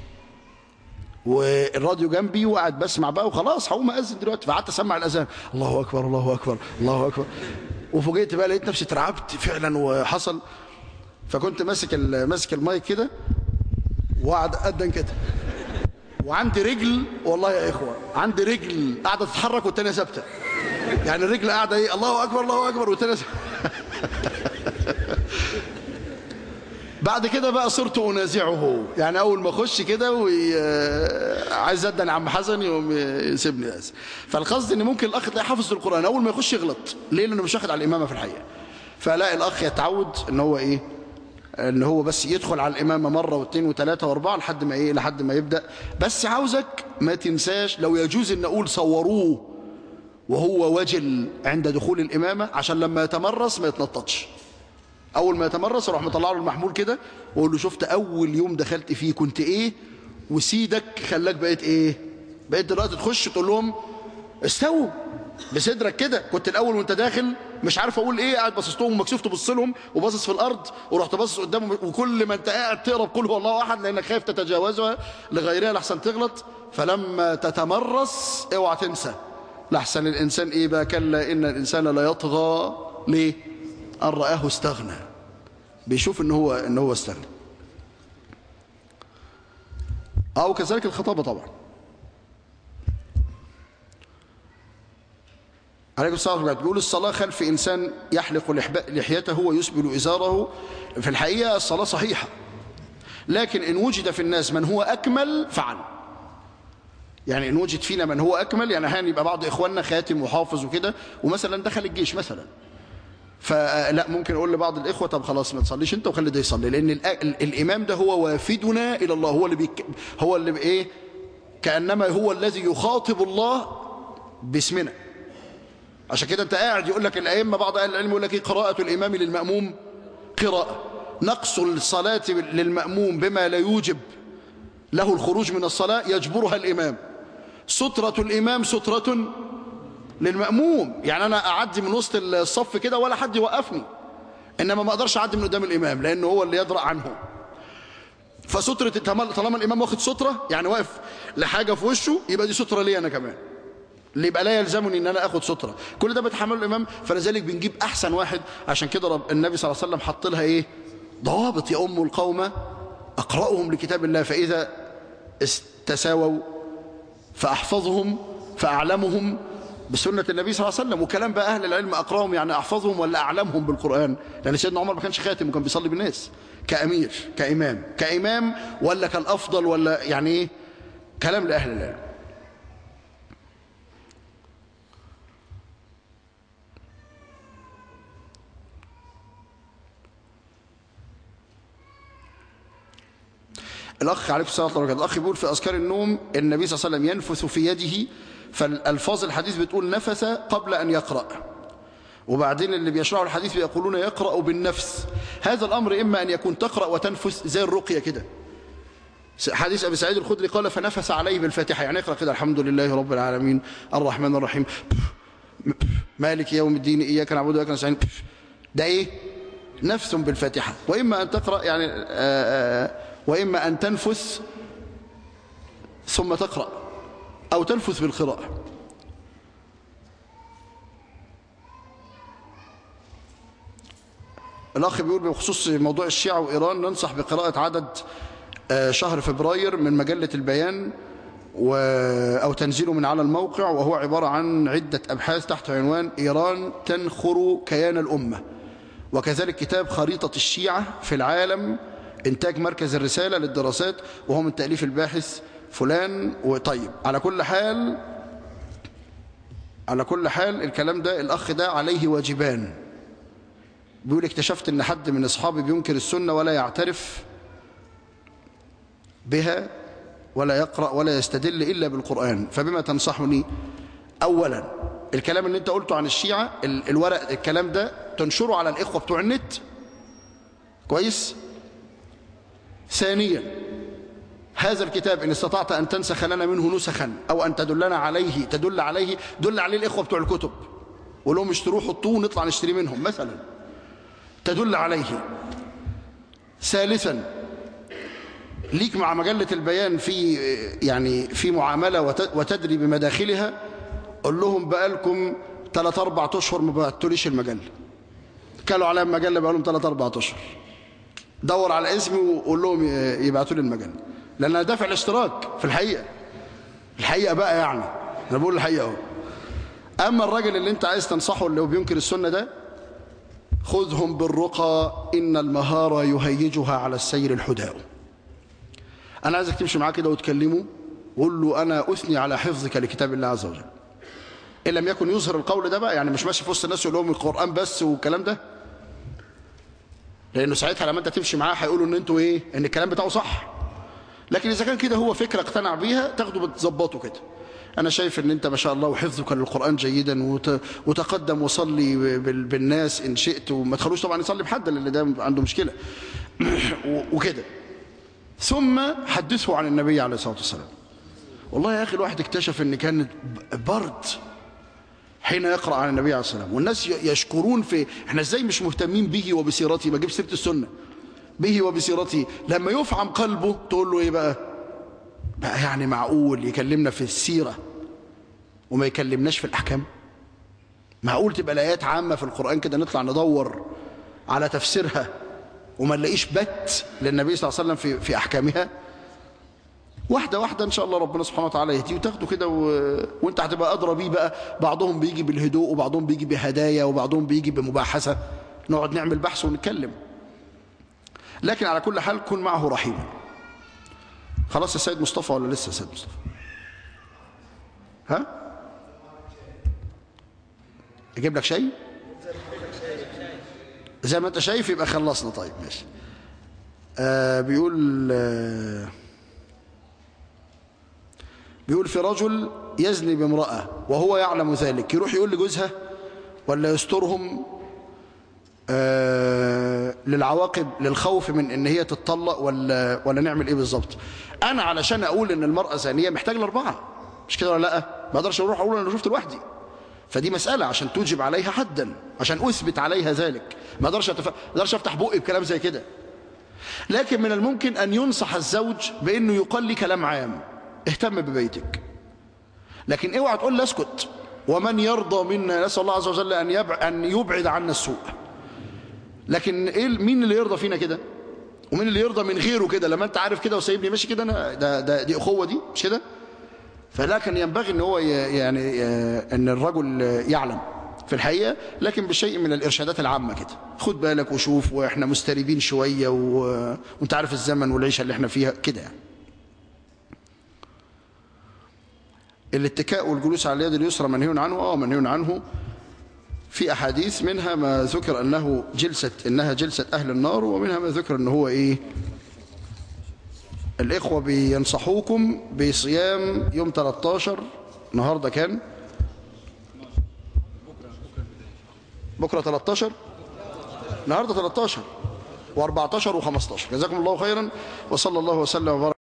والراديو جنبي وقعد بسمع بقى وخلاص هقوم اذن دلوقتي فقعدت اسمع الاذان الله اكبر الله اكبر الله اكبر وفوجئت بقى لقيت نفسي اترعبت فعلا وحصل فكنت ماسك ماسك المايك كده وقعد قدم كده وعندي رجل والله يا اخوه عندي رجل قاعده تتحرك والتانيه ثابته يعني الرجل قاعده ايه الله اكبر الله اكبر والتانيه بعد كده بقى صرت انازعه يعني اول ما اخش كده وعايز ادن عم حسن يقوم يسيبني بس فالقصد ان ممكن الاخ تلاقي حافظ القران اول ما يخش يغلط ليه لانه مش واخد على الامامه في الحقيقه فلاقي الاخ يتعود ان هو ايه ان هو بس يدخل على الامامه مره واثنين وثلاثه واربعه لحد ما ايه لحد ما يبدا بس عاوزك ما تنساش لو يجوز ان اقول صوروه وهو وجل عند دخول الامامه عشان لما يتمرس ما يتنططش اول ما يتمرس اروح مطلع له المحمول كده واقول له شفت اول يوم دخلت فيه كنت ايه وسيدك خلاك بقيت ايه بقيت دلوقتي تخش تقول لهم استووا بصدرك كده كنت الاول وانت داخل مش عارف اقول ايه قاعد باصص لهم ومكسوف تبص لهم وباصص في الارض ورحت باصص قدامهم وكل ما انت قاعد تقرا بقول هو الله احد لانك خايف تتجاوزها لغيرها لحسن تغلط فلما تتمرس اوعى تنسى لحسن الانسان ايه بقى كلا ان الانسان لا يطغى ليه ان راه استغنى بيشوف ان هو ان هو استغنى او كذلك الخطابه طبعا عليكم السلام ورحمة بيقول الصلاة خلف إنسان يحلق لحيته ويسبل إزاره في الحقيقة الصلاة صحيحة لكن إن وجد في الناس من هو أكمل فعل يعني إن وجد فينا من هو أكمل يعني أحيانا يبقى بعض إخواننا خاتم وحافظ وكده ومثلا دخل الجيش مثلا فلا ممكن أقول لبعض الإخوة طب خلاص ما تصليش أنت وخلي ده يصلي لأن الإمام ده هو وافدنا إلى الله هو اللي بيك هو اللي بإيه كأنما هو الذي يخاطب الله باسمنا عشان كده انت قاعد يقول لك الائمه بعض اهل العلم يقول لك ايه قراءه الامام للماموم قراءه نقص الصلاه للماموم بما لا يوجب له الخروج من الصلاه يجبرها الامام ستره الامام ستره للماموم يعني انا اعدي من وسط الصف كده ولا حد يوقفني انما ما اقدرش اعدي من قدام الامام لانه هو اللي يدرا عنه فستره طالما الامام واخد ستره يعني واقف لحاجه في وشه يبقى دي ستره لي انا كمان اللي يبقى لا يلزمني ان انا اخد ستره كل ده بيتحمله الامام فلذلك بنجيب احسن واحد عشان كده رب النبي صلى الله عليه وسلم حط لها ايه ضوابط يا ام القوم اقراهم لكتاب الله فاذا تساووا فاحفظهم فاعلمهم بسنة النبي صلى الله عليه وسلم وكلام بقى أهل العلم أقراهم يعني أحفظهم ولا أعلمهم بالقرآن لأن سيدنا عمر ما كانش خاتم وكان بيصلي بالناس كأمير كإمام كإمام ولا كالأفضل ولا يعني إيه كلام لأهل العلم الأخ عليه الصلاة والسلام الأخ بيقول في أذكار النوم النبي صلى الله عليه وسلم ينفث في يده فالألفاظ الحديث بتقول نفث قبل أن يقرأ وبعدين اللي بيشرحوا الحديث بيقولون يقرأ بالنفس هذا الأمر إما أن يكون تقرأ وتنفث زي الرقية كده حديث أبي سعيد الخدري قال فنفس عليه بالفاتحة يعني اقرأ كده الحمد لله رب العالمين الرحمن الرحيم مالك يوم الدين إياك نعبد وإياك نستعين ده إيه نفث بالفاتحة وإما أن تقرأ يعني آآ آآ وإما أن تنفث ثم تقرأ أو تنفث بالقراءة الأخ بيقول بخصوص موضوع الشيعة وإيران ننصح بقراءة عدد شهر فبراير من مجلة البيان و... أو تنزيله من على الموقع وهو عبارة عن عدة أبحاث تحت عنوان إيران تنخر كيان الأمة وكذلك كتاب خريطة الشيعة في العالم إنتاج مركز الرسالة للدراسات وهو من تأليف الباحث فلان وطيب على كل حال على كل حال الكلام ده الأخ ده عليه واجبان بيقول اكتشفت ان حد من اصحابي بينكر السنة ولا يعترف بها ولا يقرأ ولا يستدل إلا بالقرآن فبما تنصحني أولا الكلام اللي انت قلته عن الشيعة الورق الكلام ده تنشره على الإخوة بتوع النت كويس ثانيا هذا الكتاب إن استطعت أن تنسخ لنا منه نسخا أو أن تدلنا عليه تدل عليه دل عليه الإخوة بتوع الكتب ولهم اشتروه حطوه ونطلع نشتري منهم مثلا تدل عليه ثالثا ليك مع مجلة البيان في يعني في معاملة وتدري بمداخلها قول لهم بقالكم 3 4 اشهر ما بعتوليش المجلة كانوا عليها المجلة بقالهم 3 4 اشهر دور على اسمي وقول لهم يبعتوا لي المجلة لان انا دافع الاشتراك في الحقيقة الحقيقة بقى يعني انا بقول الحقيقة اهو اما الراجل اللي انت عايز تنصحه اللي هو بينكر السنة ده خذهم بالرقى إن المهارة يهيجها على السير الحداء أنا عايزك تمشي معاه كده وتكلمه وقول له أنا أثني على حفظك لكتاب الله عز وجل إن لم يكن يظهر القول ده بقى يعني مش ماشي في وسط الناس يقول لهم القرآن بس والكلام ده لأنه ساعتها لما أنت تمشي معاه هيقولوا إن أنتوا إيه إن الكلام بتاعه صح لكن إذا كان كده هو فكرة اقتنع بيها تاخده بتظبطه كده أنا شايف أن أنت ما شاء الله وحفظك للقرآن جيدا وتقدم وصلي بالناس إن شئت وما تخلوش طبعا يصلي بحد لأن ده عنده مشكلة وكده ثم حدثه عن النبي عليه الصلاة والسلام والله يا أخي الواحد اكتشف أن كانت برد حين يقرأ عن النبي عليه الصلاة والسلام والناس يشكرون في احنا ازاي مش مهتمين به وبسيرته بجيب سيرة السنة به وبسيرته لما يفعم قلبه تقول له ايه بقى بقى يعني معقول يكلمنا في السيرة وما يكلمناش في الأحكام معقول تبقى الآيات عامة في القرآن كده نطلع ندور على تفسيرها وما نلاقيش بت للنبي صلى الله عليه وسلم في, في أحكامها واحدة واحدة إن شاء الله ربنا سبحانه وتعالى يهديه وتاخده كده و... وانت هتبقى أدرى بيه بقى بعضهم بيجي بالهدوء وبعضهم بيجي بهدايا وبعضهم بيجي بمباحثة نقعد نعمل بحث ونتكلم لكن على كل حال كن معه رحيما خلاص يا سيد مصطفى ولا لسه يا سيد مصطفى ها اجيب لك شيء زي ما انت شايف يبقى خلصنا طيب ماشي آه بيقول آه بيقول في رجل يزني بامرأة وهو يعلم ذلك يروح يقول لجوزها ولا يسترهم آه للعواقب للخوف من ان هي تتطلق ولا ولا نعمل ايه بالظبط انا علشان اقول ان المرأة زانية محتاج لاربعة مش كده ولا لا ما اقدرش اروح اقول انا شفت لوحدي فدي مسألة عشان توجب عليها حدا عشان اثبت عليها ذلك ما اقدرش أتف... ما اقدرش افتح بقي بكلام زي كده لكن من الممكن ان ينصح الزوج بانه يقال لي كلام عام اهتم ببيتك لكن اوعى تقول لي اسكت ومن يرضى منا نسال الله عز وجل ان يبعد ان يبعد عنا السوء لكن ايه مين اللي يرضى فينا كده ومين اللي يرضى من غيره كده لما انت عارف كده وسايبني ماشي كده انا ده, ده دي اخوه دي مش كده فلكن ينبغي ان هو يعني ان الرجل يعلم في الحقيقه لكن بشيء من الارشادات العامه كده خد بالك وشوف واحنا مستريبين شويه و... وانت عارف الزمن والعيشه اللي احنا فيها كده يعني الاتكاء والجلوس على اليد اليسرى منهي عنه اه منهي عنه في أحاديث منها ما ذكر أنه جلسة إنها جلسة أهل النار ومنها ما ذكر أنه هو إيه الإخوة بينصحوكم بصيام يوم 13 النهاردة كان بكرة 13 النهاردة 13 و14 و15 جزاكم الله خيرا وصلى الله وسلم وبارك